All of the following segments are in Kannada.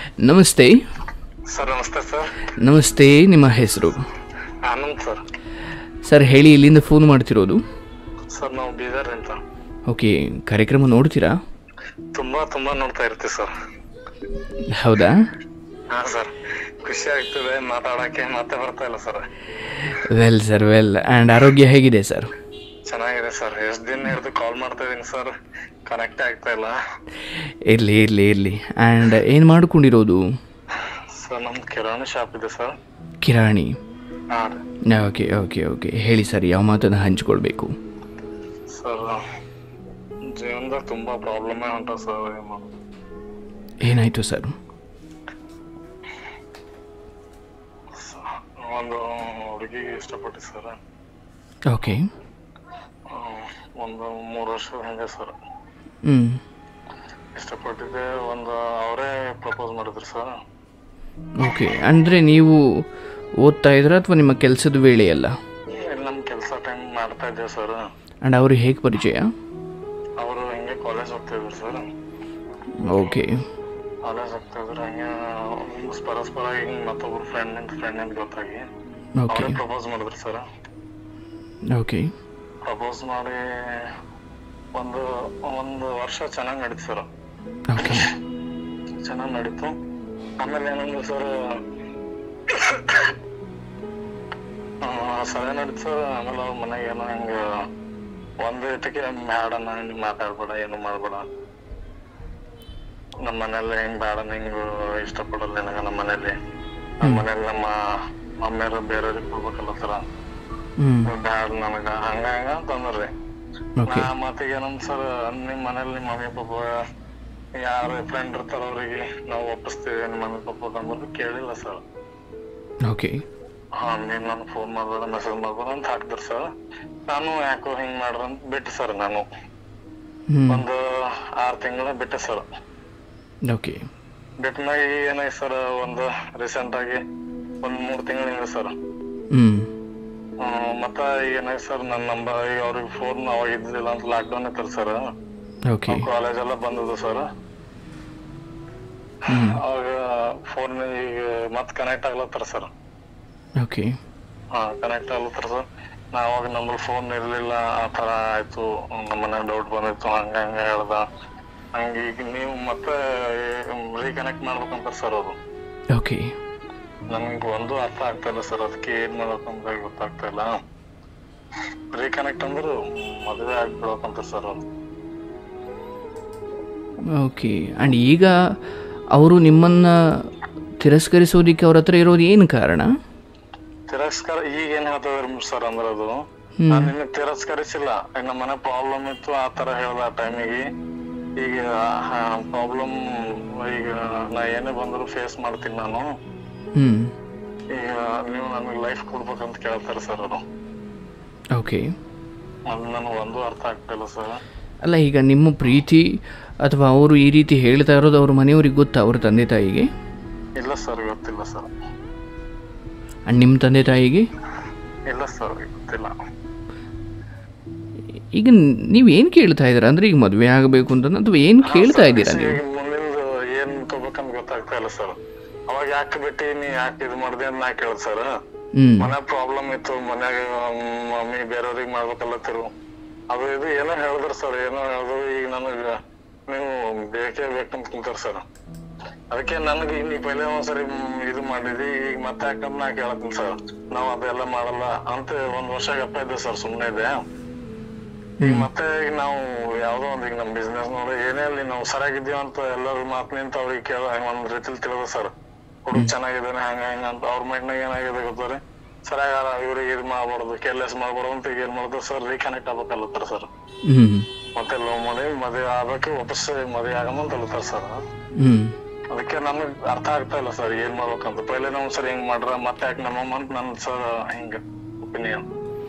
ನಮಸ್ತೆ ಸರ್ ನಮಸ್ತೆ ಸರ್ ನಮಸ್ತೆ ನಿಮ್ಮ ಹೆಸರು ಆನಂದ್ ಸರ್ ಸರ್ ಹೇಳಿ ಇಲ್ಲಿಂದ ಫೋನ್ ಮಾಡ್ತಿರೋದು ಸರ್ ನಾವು ಬೀದರ್ ಅಂತ ಓಕೆ ಕಾರ್ಯಕ್ರಮ ನೋಡ್ತೀರಾ ತುಂಬಾ ತುಂಬಾ ನೋಡ್ತಾ ಇರ್ತೀವಿ ಸರ್ ಹೌದಾ ಹಾ ಸರ್ ಖುಷಿ ಆಗ್ತದೆ ಮಾತಾಡಕ್ಕೆ ಮಾತೇ ಬರ್ತಾ ಇಲ್ಲ sir well sir well and ಆರೋಗ್ಯ ಹೇಗಿದೆ ಸರ್ ಚೆನ್ನಾಗಿದೆ ಸರ್ ಎಷ್ಟ್ ದಿನ ಹಿಡಿದು ಕಾಲ್ ಮಾಡ್ತಾ ಇದೀನಿ ಸರ್ ಕನೆಕ್ಟ್ ಆಗ್ತಾ ಇಲ್ಲ ಇರಲಿ ಇರಲಿ ಇರಲಿ ಆ್ಯಂಡ್ ಏನು ಮಾಡ್ಕೊಂಡಿರೋದು ಸರ್ ನಮ್ದು ಕಿರಾಣಿ ಶಾಪ್ ಇದೆ ಸರ್ ಕಿರಾಣಿ ಹಾ ರೀ ಓಕೆ ಓಕೆ ಓಕೆ ಹೇಳಿ ಸರ್ ಯಾವ ಮಾತನ್ನು ಹಂಚ್ಕೊಳ್ಬೇಕು ಸರ್ ಜೀವನದಾಗ ತುಂಬಾ ಪ್ರಾಬ್ಲಮೇ ಉಂಟ ಸರ್ ಏನ್ ಮಾಡೋದು ಏನಾಯಿತು ಸರ್ ಒಂದು ಹುಡುಗಿಗೆ ಇಷ್ಟಪಟ್ಟು ಸರ್ ಓಕೆ ಒಂದು ಮೂರು ವರ್ಷ ಹಂಗೆ ಸರ್ ಹ್ಞೂ ಇಷ್ಟಪಟ್ಟಿದ್ದೆ ಒಂದು ಅವರೇ ಪ್ರಪೋಸ್ ಮಾಡಿದ್ರು ಸರ್ ಓಕೆ ಅಂದರೆ ನೀವು ಓದ್ತಾ ಇದ್ದೀರಾ ಅಥವಾ ನಿಮ್ಮ ಕೆಲಸದ ವೇಳೆಯಲ್ಲ ಇಲ್ಲಿ ನಮ್ಮ ಕೆಲಸ ಟೈಮ್ ಮಾಡ್ತಾ ಇದ್ದೇವೆ ಸರ್ ಆ್ಯಂಡ್ ಅವರು ಹೇಗೆ ಪರಿಚಯ ಅವರು ಹಿಂಗೆ ಕಾಲೇಜ್ ಹೋಗ್ತಾ ಇದ್ರು ಸರ್ ಓಕೆ ಕಾಲೇಜ್ ಹೋಗ್ತಾ ಇದ್ರು ಹಂಗೆ ಹಿಂಗ್ ಪರಸ್ಪರ ಹಿಂಗ್ ಮತ್ತೊಬ್ರು ಫ್ರೆಂಡ್ ನಿಂತ ಫ್ರೆಂಡ್ ನಿಂತ ಗೊತ್ತಾಗಿ ಓಕೆ ಅವರೇ ಪ್ರಪೋಸ್ ಮಾಡಿದ್ರು ಸರ್ ಓಕೆ ಪ್ರಪೋಸ್ ಮಾಡಿ ಒಂದು ಒಂದು ವರ್ಷ ಚೆನ್ನಾಗಿ ನಡೀತು ಸರ್ ಓಕೆ ಚೆನ್ನಾಗಿ ನಡೀತು ಆಮೇಲೆ ಏನಂದ್ರೆ ಸರ್ ಸರಿ ನಡೀತು ಸರ್ ಆಮೇಲೆ ಅವ್ರ ಮನೆಗೆ ಏನೋ ಹಿಂಗ ಒಂದ್ ಇಟ್ಟಕ್ಕೆ ಬ್ಯಾಡಣ್ಣ ಹಿಂಗ್ ಮಾತಾಡ್ಬೇಡ ಏನು ಮಾಡ್ಬೇಡ ನಮ್ಮ ಮನೇಲಿ ಹಿಂಗ್ ಬ್ಯಾಡಣ್ಣ ಹಿಂಗ್ ಇಷ್ಟಪಡಲ್ಲ ನಿನಗ ನಮ್ಮ ಮನೇಲಿ ನಮ್ಮ ಮನೇಲಿ ನಮ್ಮ ಮಮ್ಮಿಯರು ಬೇರೆಯವ್ರಿಗೆ ಕೊಡ್ಬೇಕಲ್ಲ ಸರ ಹ್ಞೂ ಬ್ಯಾಡ ನನಗ ಹಂಗ ಹಂಗ ಅಂತಂದ್ರಿ ಓಕೆ ನಾ ಮತ್ತೀಗ ಏನಂದ್ ಸರ್ ನಿಮ್ ಮನೇಲಿ ನಿಮ್ಮ ಮಮ್ಮಿ ಪಾಪ ಯಾರು ಫ್ರೆಂಡ್ ಇರ್ತಾರ ಅವ್ರಿಗೆ ನಾವು ಒಪ್ಪಿಸ್ತೀವಿ ನಿಮ್ಮ ಮಮ್ಮಿ ಪಾಪ ಅಂದ್ಬಿಟ್ಟು ಕೇಳಿಲ್ಲ ಸರ್ ಓಕೆ ಹಾ ನೀನ್ ನಾನು ಫೋನ್ ಮಾಡ್ಬೇಡ ಮೆಸೇಜ್ ಮಾಡ್ಬೇಡ ಅಂತ ಹಾಕ್ತಿರ್ ಸರ್ ನಾನು ಯಾಕೋ ಹಿಂಗ್ ಮಾಡ್ರ ಅಂತ ಬಿಟ್ಟೆ ಸರ್ ನಾನು ಹ್ಞೂ ಒಂದು ಆರ್ ತಿಂಗಳ ಬಿಟ್ಟೆ ಸರ್ ಓಕೆ ಬಿಟ್ಟಾಗ ಈಗ ಏನಾಯ್ತು ಸರ್ ಒಂದು ರೀಸೆಂಟ್ ಆಗಿ ಒಂದ್ ಮೂರ್ ತಿಂಗಳಿಂದ ಸರ್ ಹ್ಞೂ ಮತ್ತ ಈಗ ಏನಾಯ್ತು ಸರ್ ನನ್ನ ನಂಬರ್ ಈಗ ಅವ್ರಿಗೆ ಫೋನ್ ಅವಾಗ ಇದ್ದಿಲ್ಲ ಅಂತ ಲಾಕ್ ಡೌನ್ ಇತ್ತು ಸರ್ ಓಕೆ ಕಾಲೇಜ್ ಎಲ್ಲ ಬಂದದ್ದು ಸರ್ ಹ್ಞೂ ಅವಾಗ ಫೋನ್ ಈಗ ಮತ್ ಕನೆಕ್ಟ್ ಆಗ್ಲತ್ತಾರ ಸರ್ ಓಕೆ ಹಾ ಕನೆಕ್ಟ್ ಆಗ್ಲತ್ತಾರ ಸರ್ ನಾ ಅವಾಗ ನಮ್ಮಲ್ಲಿ ಫೋನ್ ಇರ್ಲಿಲ್ಲ ಆ ತರ ಆಯ್ತು ನಮ್ಮ ಮನ್ಯಾಗ ಡೌಟ್ ಬಂದಿತ್ತು ಹಂಗ ಹಂಗ ಹೇಳ್ದ ಹಂಗ ಈಗ ನೀವು ಮತ್ತೆ ರೀಕನೆಕ್ಟ್ ಮಾಡ್ಬೇಕಂತ ಸರ್ ಅದು ಓಕೆ ನನ್ಗೆ ಒಂದು ಅರ್ಥ ಆಗ್ತಾ ಇಲ್ಲ ಸರ್ ಅದಕ್ಕೆ ಏನ್ ಮಾಡ್ಬೇಕಂತ ಗೊತ್ತಾಗ್ತಾ ಇಲ್ಲ ರೀಕನೆಕ್ಟ್ ಅಂದ್ರು ಮದುವೆ ಆಗ್ಬಿಡ್ಬೇಕಂತ ಸರ್ ಅವ್ರು ಓಕೆ ಆ್ಯಂಡ್ ಈಗ ಅವರು ನಿಮ್ಮನ್ನು ತಿರಸ್ಕರಿಸೋದಕ್ಕೆ ಅವ್ರ ಹತ್ರ ಇರೋದು ಏನು ಕಾರಣ ತಿರಸ್ಕಾರ ಈಗ ಏನ್ ಹೇಳ್ತದ್ರಿ ಸರ್ ಅಂದ್ರೆ ಅದು ಹ್ಮ್. ನಾನು ನಿನ್ನ ತಿರಸ್ಕರಿಸಿಲ್ಲ ಈಗ ನಮ್ಮ ಮನೆ ಪ್ರಾಬ್ಲಮ್ ಇತ್ತು ಆ ತರ ಹೇಳ್ದ ಆ ಟೈಮಿಗೆ ಈಗ ಪ್ರಾಬ್ಲಮ್ ಈಗ ನಾ ಏನೇ ಬಂದ್ರು ಫೇಸ್ ಮಾಡ್ತೀನಿ ನಾನು ಹ್ಞೂ ಈಗ ನೀವು ನನಗೆ ಲೈಫ್ ಕೊಡ್ಬೇಕಂತ ಕೇಳ್ತಾರೆ ಸರ್ ಅವರು ಓಕೆ ಅದು ನನಗೆ ಒಂದು ಅರ್ಥ ಆಗ್ತಿಲ್ಲ ಸರ್ ಅಲ್ಲ ಈಗ ನಿಮ್ಮ ಪ್ರೀತಿ ಅಥವಾ ಅವರು ಈ ರೀತಿ ಹೇಳ್ತಾ ಇರೋದು ಅವ್ರ ಮನೆಯವ್ರಿಗೆ ಗೊತ್ತಾ ಅವ್ರ ತಂದೆ ತಾಯಿಗೆ ಇಲ್ಲ ಸರ್ ಗೊತ್ತಿಲ್ಲ ಸರ್ ಆ್ಯಂಡ್ ನಿಮ್ಮ ತಂದೆ ತಾಯಿಗೆ ಇಲ್ಲ ಸರ್ ಗೊತ್ತಿಲ್ಲ ಈಗ ನೀವು ಏನು ಕೇಳ್ತಾ ಇದ್ದೀರಾ ಅಂದರೆ ಈಗ ಮದುವೆ ಆಗಬೇಕು ಅಂತ ಅಥವಾ ಏನು ಕೇಳ್ತಾ ಇದ್ದೀರಾ ನೀವು ಈಗ ಮುಂದಿಂದು ಏನ್ ತಗೋಬೇಕಂತ ಗೊತ್ತಾಗ್ತಾ ಇಲ್ಲ ಸರ್ ಅವಾಗ ಯಾಕೆ ಬಿಟ್ಟಿ ನೀ ಯಾಕೆ ಇದು ಮಾಡ್ದೆ ಅಂತ ನಾ ಕೇಳ್ದ ಸರ್ ಹ್ಞೂ ಮನೆ ಪ್ರಾಬ್ಲಮ್ ಇತ್ತು ಮನ್ಯಾಗ ಮಮ್ಮಿ ಬೇರೆಯವ್ರಿಗೆ ಮಾಡ್ಬೇಕಲ್ಲತ್ತಿರು ಅದು ಇದು ಏನೋ ಹೇಳಿದ್ರು ಸರ್ ಏನೋ ಹೇಳಿದ್ರು ಈಗ ನನಗ ನೀವು ಬೇಕೇ ಬೇಕಂತ ಕುಂತಾರ ಸರ್ ಅದಕ್ಕೆ ನನಗೆ ನೀ ಪೈಲೆ ಒಂದ್ಸರಿ ಮ್, ಇದು ಮಾಡಿದಿ ಈಗ ಮತ್ತೆ ಯಾಕಂತ ನಾ ಕೇಳತ್ತೀನಿ ಸರ್ ನಾವ್ ಅದೆಲ್ಲ ಮಾಡಲ್ಲ ಅಂತ ಒಂದ್ ವರ್ಷ ಗಪ್ಪ ಇದ್ದೆ ಸರ್ ಸುಮ್ನೆ ಇದೆ ಈಗ ಮತ್ತೆ ಈಗ ನಾವು ಯಾವ್ದೋ ಒಂದ್ ಈಗ ನಮ್ ಬಿಸ್ನೆಸ್ ನೋಡಿ ಏನೇ ಅಲ್ಲಿ ನಾವು ಸರಿಯಾಗಿದ್ದೀವಿ ಅಂತ ಎಲ್ಲರ ಮಾತ್ ನಿಂತ ಅವ್ರಿಗೆ ಕೇಳ ಒಂದ್ ರೀತಿಲಿ ತಿಳಿದ ಸರ್ ಹುಡುಗ ಚೆನ್ನಾಗಿದ್ದಾನೆ ಹಂಗ ಹಿಂಗ ಅಂತ ಅವ್ರ ಮೈಂಡ್ನಾಗ ಏನಾಗಿದೆ ಗೊತ್ತಾರೆ ಸರಿಯಾಗ ಇವ್ರಿಗೆ ಇದು ಮಾಡ್ಬಾರ್ದು ಕೇರ್ಲೆಸ್ ಮಾಡ್ಬಾರ್ದು ಅಂತ ಈಗ ಏನ್ ಮಾಡ್ತಾರೆ ಸರ್ ರೀಕನೆಕ್ಟ್ ಆಗ್ಬೇಕಲ್ಲತ್ತಾರ ಸರ್ ಹ್ಞೂ ಮತ್ತೆ ಲವ್ ಮಾಡಿ ಮದುವೆ ಆಗ್ಬೇಕು ವಾಪಸ್ ಮದುವೆ ಆಗಮಂತ ಅಲ್ಲತ್ತಾರ ಸರ್ ಹ್ಞೂ ಅದಕ್ಕೆ ನನಗ್ ಅರ್ಥ ಆಗ್ತಾ ಇಲ್ಲ ಸರ್ ಏನ್ ಮಾಡ್ಬೇಕಂತ ಪೈಲೆ ನಾವು ಸರ್ ಹಿಂಗ್ ಮಾಡ್ರ ಮತ್ತೆ ಯಾಕೆ ನಮ್ಮಮ್ಮ ಅಂತ ನನ್ ಸರ್ ಹಿಂಗ ಒಪಿನಿಯನ್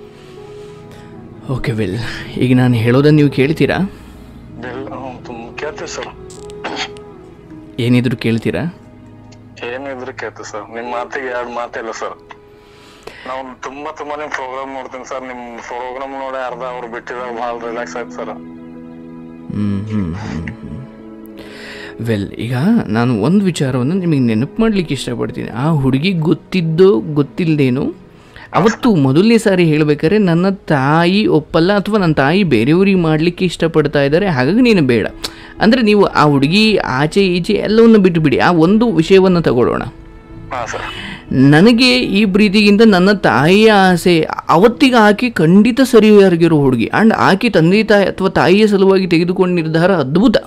ಓಕೆ ವೆಲ್ ಈಗ ನಾನು ಹೇಳೋದನ್ನು ನೀವು ಕೇಳ್ತೀರಾ ಬಿಲ್ ತುಂಬ ಕೇಳ್ತೀವಿ ಸರ್ ಏನಿದ್ರು ಕೇಳ್ತೀರಾ ಏನಿದ್ರು ಕೇಳ್ತೀವಿ ಸರ್ ನಿಮ್ ಮಾತಿಗೆ ಎರಡು ಮಾತಿಲ್ಲ ಸರ್ ನಾವು ತುಂಬಾ ತುಂಬಾ ನಿಮ್ ಪ್ರೋಗ್ರಾಮ್ ನೋಡ್ತೀನಿ ಸರ್ ನಿಮ್ ಪ್ರೋಗ್ರಾಮ್ ನೋಡಿ ಅರ್ಧ ಅವ್ರು ಬಿಟ್ಟಿದಾಗ ಭಾಳ ರಿಲ್ಯಾಕ್ಸ್ ಆಯ್ತು ಸರ್ ಹ್ಞೂ ಹ್ಞೂ ವೆಲ್ ಈಗ ನಾನು ಒಂದು ವಿಚಾರವನ್ನು ನಿಮಗೆ ನೆನಪು ಮಾಡಲಿಕ್ಕೆ ಇಷ್ಟಪಡ್ತೀನಿ ಆ ಹುಡುಗಿ ಗೊತ್ತಿದ್ದೋ ಗೊತ್ತಿಲ್ಲದೇನೋ ಅವತ್ತು ಮೊದಲನೇ ಸಾರಿ ಹೇಳಬೇಕಾದ್ರೆ ನನ್ನ ತಾಯಿ ಒಪ್ಪಲ್ಲ ಅಥವಾ ನನ್ನ ತಾಯಿ ಬೇರೆಯವ್ರಿಗೆ ಮಾಡಲಿಕ್ಕೆ ಇಷ್ಟಪಡ್ತಾ ಇದ್ದಾರೆ ಹಾಗಾಗಿ ನೀನು ಬೇಡ ಅಂದರೆ ನೀವು ಆ ಹುಡುಗಿ ಆಚೆ ಈಚೆ ಎಲ್ಲವನ್ನು ಬಿಟ್ಟು ಬಿಡಿ ಆ ಒಂದು ವಿಷಯವನ್ನು ತಗೊಳ್ಳೋಣ ಹಾ ಸರ್ ನನಗೆ ಈ ಪ್ರೀತಿಗಿಂತ ನನ್ನ ತಾಯಿಯ ಆಸೆ ಅವತ್ತಿಗೆ ಆಕೆ ಖಂಡಿತ ಸರಿಯಾಗಿರೋ ಹುಡುಗಿ ಆ್ಯಂಡ್ ಆಕೆ ತಂದೆ ತಾಯಿ ಅಥವಾ ತಾಯಿಯ ಸಲುವಾಗಿ ತೆಗೆದುಕೊಂಡ ನಿರ್ಧಾರ ಅದ್ಭುತ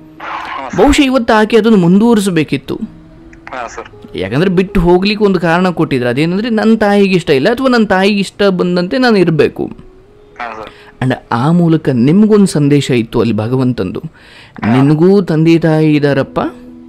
ಬಹುಶಃ ಇವತ್ತು ಆಕೆ ಅದನ್ನು ಮುಂದುವರಿಸಬೇಕಿತ್ತು ಹಾ ಸರ್ ಯಾಕಂದರೆ ಬಿಟ್ಟು ಹೋಗ್ಲಿಕ್ಕೆ ಒಂದು ಕಾರಣ ಕೊಟ್ಟಿದ್ರು ಅದೇನೆಂದರೆ ನನ್ನ ತಾಯಿಗೆ ಇಷ್ಟ ಇಲ್ಲ ಅಥವಾ ನನ್ನ ತಾಯಿಗೆ ಇಷ್ಟ ಬಂದಂತೆ ನಾನು ಇರಬೇಕು ಹಾ ಸರ್ ಆ್ಯಂಡ್ ಆ ಮೂಲಕ ನಿಮಗೊಂದು ಸಂದೇಶ ಇತ್ತು ಅಲ್ಲಿ ಭಗವಂತಂದು ನಿನಗೂ ತಂದೆ ತಾಯಿ ಇದ್ದಾರಪ್ಪ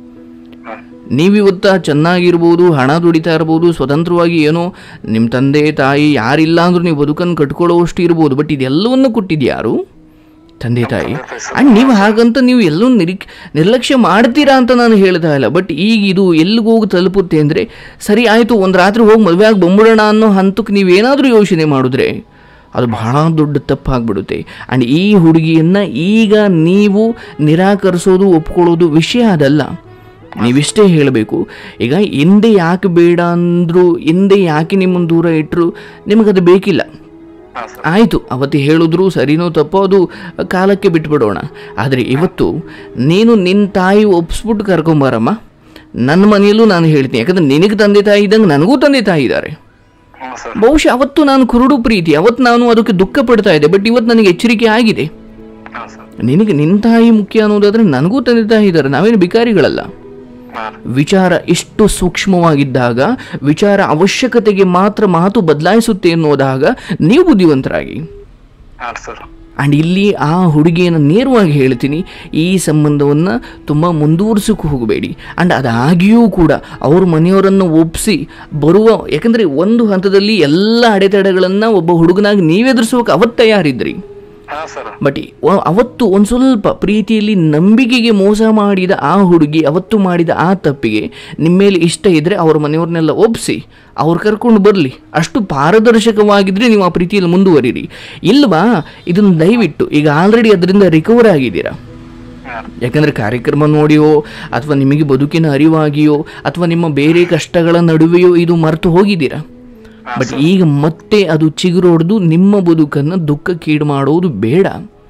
ಹಾ ನೀವಿವತ್ತ ಚೆನ್ನಾಗಿರ್ಬೋದು ಹಣ ದುಡಿತಾ ಇರ್ಬೋದು ಸ್ವತಂತ್ರವಾಗಿ ಏನೋ ನಿಮ್ಮ ತಂದೆ ತಾಯಿ ಯಾರಿಲ್ಲ ಅಂದ್ರೂ ನೀವು ಬದುಕನ್ನು ಕಟ್ಕೊಳ್ಳೋಷ್ಟು ಇರ್ಬೋದು ಬಟ್ ಇದೆಲ್ಲವನ್ನು ಕೊಟ್ಟಿದ್ಯಾರು ತಂದೆ ತಾಯಿ ಆ್ಯಂಡ್ ನೀವು ಹಾಗಂತ ನೀವು ಎಲ್ಲೂ ನಿರೀಕ್ ನಿರ್ಲಕ್ಷ್ಯ ಮಾಡ್ತೀರಾ ಅಂತ ನಾನು ಹೇಳ್ತಾ ಇಲ್ಲ ಬಟ್ ಈಗ ಇದು ಎಲ್ಲಿಗೆ ಹೋಗಿ ತಲುಪುತ್ತೆ ಅಂದರೆ ಸರಿ ಆಯಿತು ಒಂದು ರಾತ್ರಿ ಹೋಗಿ ಮದುವೆ ಆಗಿ ಬಂದ್ಬಿಡೋಣ ಅನ್ನೋ ಹಂತಕ್ಕೆ ನೀವೇನಾದರೂ ಯೋಚನೆ ಮಾಡಿದ್ರೆ ಅದು ಬಹಳ ದೊಡ್ಡ ತಪ್ಪಾಗ್ಬಿಡುತ್ತೆ ಆ್ಯಂಡ್ ಈ ಹುಡುಗಿಯನ್ನು ಈಗ ನೀವು ನಿರಾಕರಿಸೋದು ಒಪ್ಕೊಳ್ಳೋದು ವಿಷಯ ಅದಲ್ಲ ನೀವಿಷ್ಟೇ ಹೇಳಬೇಕು ಈಗ ಹಿಂದೆ ಯಾಕೆ ಬೇಡ ಅಂದರು ಹಿಂದೆ ಯಾಕೆ ನಿಮ್ಮನ್ನು ದೂರ ಇಟ್ಟರು ನಿಮಗದು ಬೇಕಿಲ್ಲ ಹಾ ಸರ್ ಆಯಿತು ಅವತ್ತು ಹೇಳಿದ್ರು ಸರಿನೋ ತಪ್ಪೋ ಅದು ಕಾಲಕ್ಕೆ ಬಿಟ್ಬಿಡೋಣ ಆದರೆ ಇವತ್ತು ನೀನು ನಿನ್ನ ತಾಯಿ ಒಪ್ಸ್ಬಿಟ್ಟು ಕರ್ಕೊಂಬಾರಮ್ಮ ನನ್ನ ಮನೆಯಲ್ಲೂ ನಾನು ಹೇಳ್ತೀನಿ ಯಾಕಂದ್ರೆ ನಿನಗೆ ತಂದೆ ತಾಯಿ ಇದ್ದಂಗೆ ನನಗೂ ತಂದೆ ತಾಯಿ ಇದ್ದಾರೆ ಹ್ಞೂ ಸರ್ ಬಹುಶಃ ಅವತ್ತು ನಾನು ಕುರುಡು ಪ್ರೀತಿ ಅವತ್ತು ನಾನು ಅದಕ್ಕೆ ದುಃಖ ಪಡ್ತಾ ಇದ್ದೆ ಬಟ್ ಇವತ್ತು ನನಗೆ ಎಚ್ಚರಿಕೆ ಆಗಿದೆ ಹಾ ಸರ್ ನಿನಗೆ ನಿನ್ನ ತಾಯಿ ಮುಖ್ಯ ಅನ್ನೋದಾದ್ರೆ ನನಗೂ ತಂದೆ ತಾಯಿ ಇದ್ದಾರೆ ನಾವೇನು ಬಿಕಾರಿಗಳಲ್ಲ ಹಾ ವಿಚಾರ ಇಷ್ಟು ಸೂಕ್ಷ್ಮವಾಗಿದ್ದಾಗ ವಿಚಾರ ಅವಶ್ಯಕತೆಗೆ ಮಾತ್ರ ಮಾತು ಬದಲಾಯಿಸುತ್ತೆ ಅನ್ನೋದಾಗ ನೀವು ಬುದ್ಧಿವಂತರಾಗಿ ಹಾ ಸರ್ ಆ್ಯಂಡ್ ಇಲ್ಲಿ ಆ ಹುಡುಗಿಯನ್ನು ನೇರವಾಗಿ ಹೇಳ್ತೀನಿ ಈ ಸಂಬಂಧವನ್ನು ತುಂಬ ಮುಂದುವರ್ಸೋಕೆ ಹೋಗಬೇಡಿ ಆ್ಯಂಡ್ ಅದಾಗಿಯೂ ಕೂಡ ಅವ್ರ ಮನೆಯವರನ್ನು ಒಪ್ಪಿಸಿ ಬರುವ ಯಾಕಂದರೆ ಒಂದು ಹಂತದಲ್ಲಿ ಎಲ್ಲ ಅಡೆತಡೆಗಳನ್ನು ಒಬ್ಬ ಹುಡುಗನಾಗಿ ನೀವೆದುರಿಸೋಕೆ ಅವತ್ತು ತಯಾರಿದ್ರಿ ಹಾ ಸರ್ ಬಟ್ ಈ- ವ- ಅವತ್ತು ಒಂದು ಸ್ವಲ್ಪ ಪ್ರೀತಿಯಲ್ಲಿ ನಂಬಿಕೆಗೆ ಮೋಸ ಮಾಡಿದ ಆ ಹುಡುಗಿ ಅವತ್ತು ಮಾಡಿದ ಆ ತಪ್ಪಿಗೆ ನಿಮ್ಮ ಮೇಲೆ ಇಷ್ಟ ಇದ್ದರೆ ಅವ್ರ ಮನೆಯವ್ರನ್ನೆಲ್ಲ ಒಪ್ಪಿಸಿ ಅವ್ರು ಕರ್ಕೊಂಡು ಬರಲಿ ಅಷ್ಟು ಪಾರದರ್ಶಕವಾಗಿದ್ದರೆ ನೀವು ಆ ಪ್ರೀತಿಯಲ್ಲಿ ಮುಂದುವರಿರಿ ಇಲ್ವಾ ಇದನ್ನು ದಯವಿಟ್ಟು ಈಗ ಆಲ್ರೆಡಿ ಅದರಿಂದ ರಿಕವರ್ ಆಗಿದ್ದೀರಾ ಹಾ ಯಾಕಂದರೆ ಕಾರ್ಯಕ್ರಮ ನೋಡಿಯೋ ಅಥವಾ ನಿಮಗೆ ಬದುಕಿನ ಅರಿವಾಗಿಯೋ ಅಥವಾ ನಿಮ್ಮ ಬೇರೆ ಕಷ್ಟಗಳ ನಡುವೆಯೋ ಇದು ಮರೆತು ಹೋಗಿದ್ದೀರಾ ಬಟ್ ಈಗ ಮತ್ತೆ ಅದು ಚಿಗುರೊಡೆದು ನಿಮ್ಮ ಬದುಕನ್ನು ದುಃಖಕ್ಕೀಡು ಮಾಡೋದು ಬೇಡ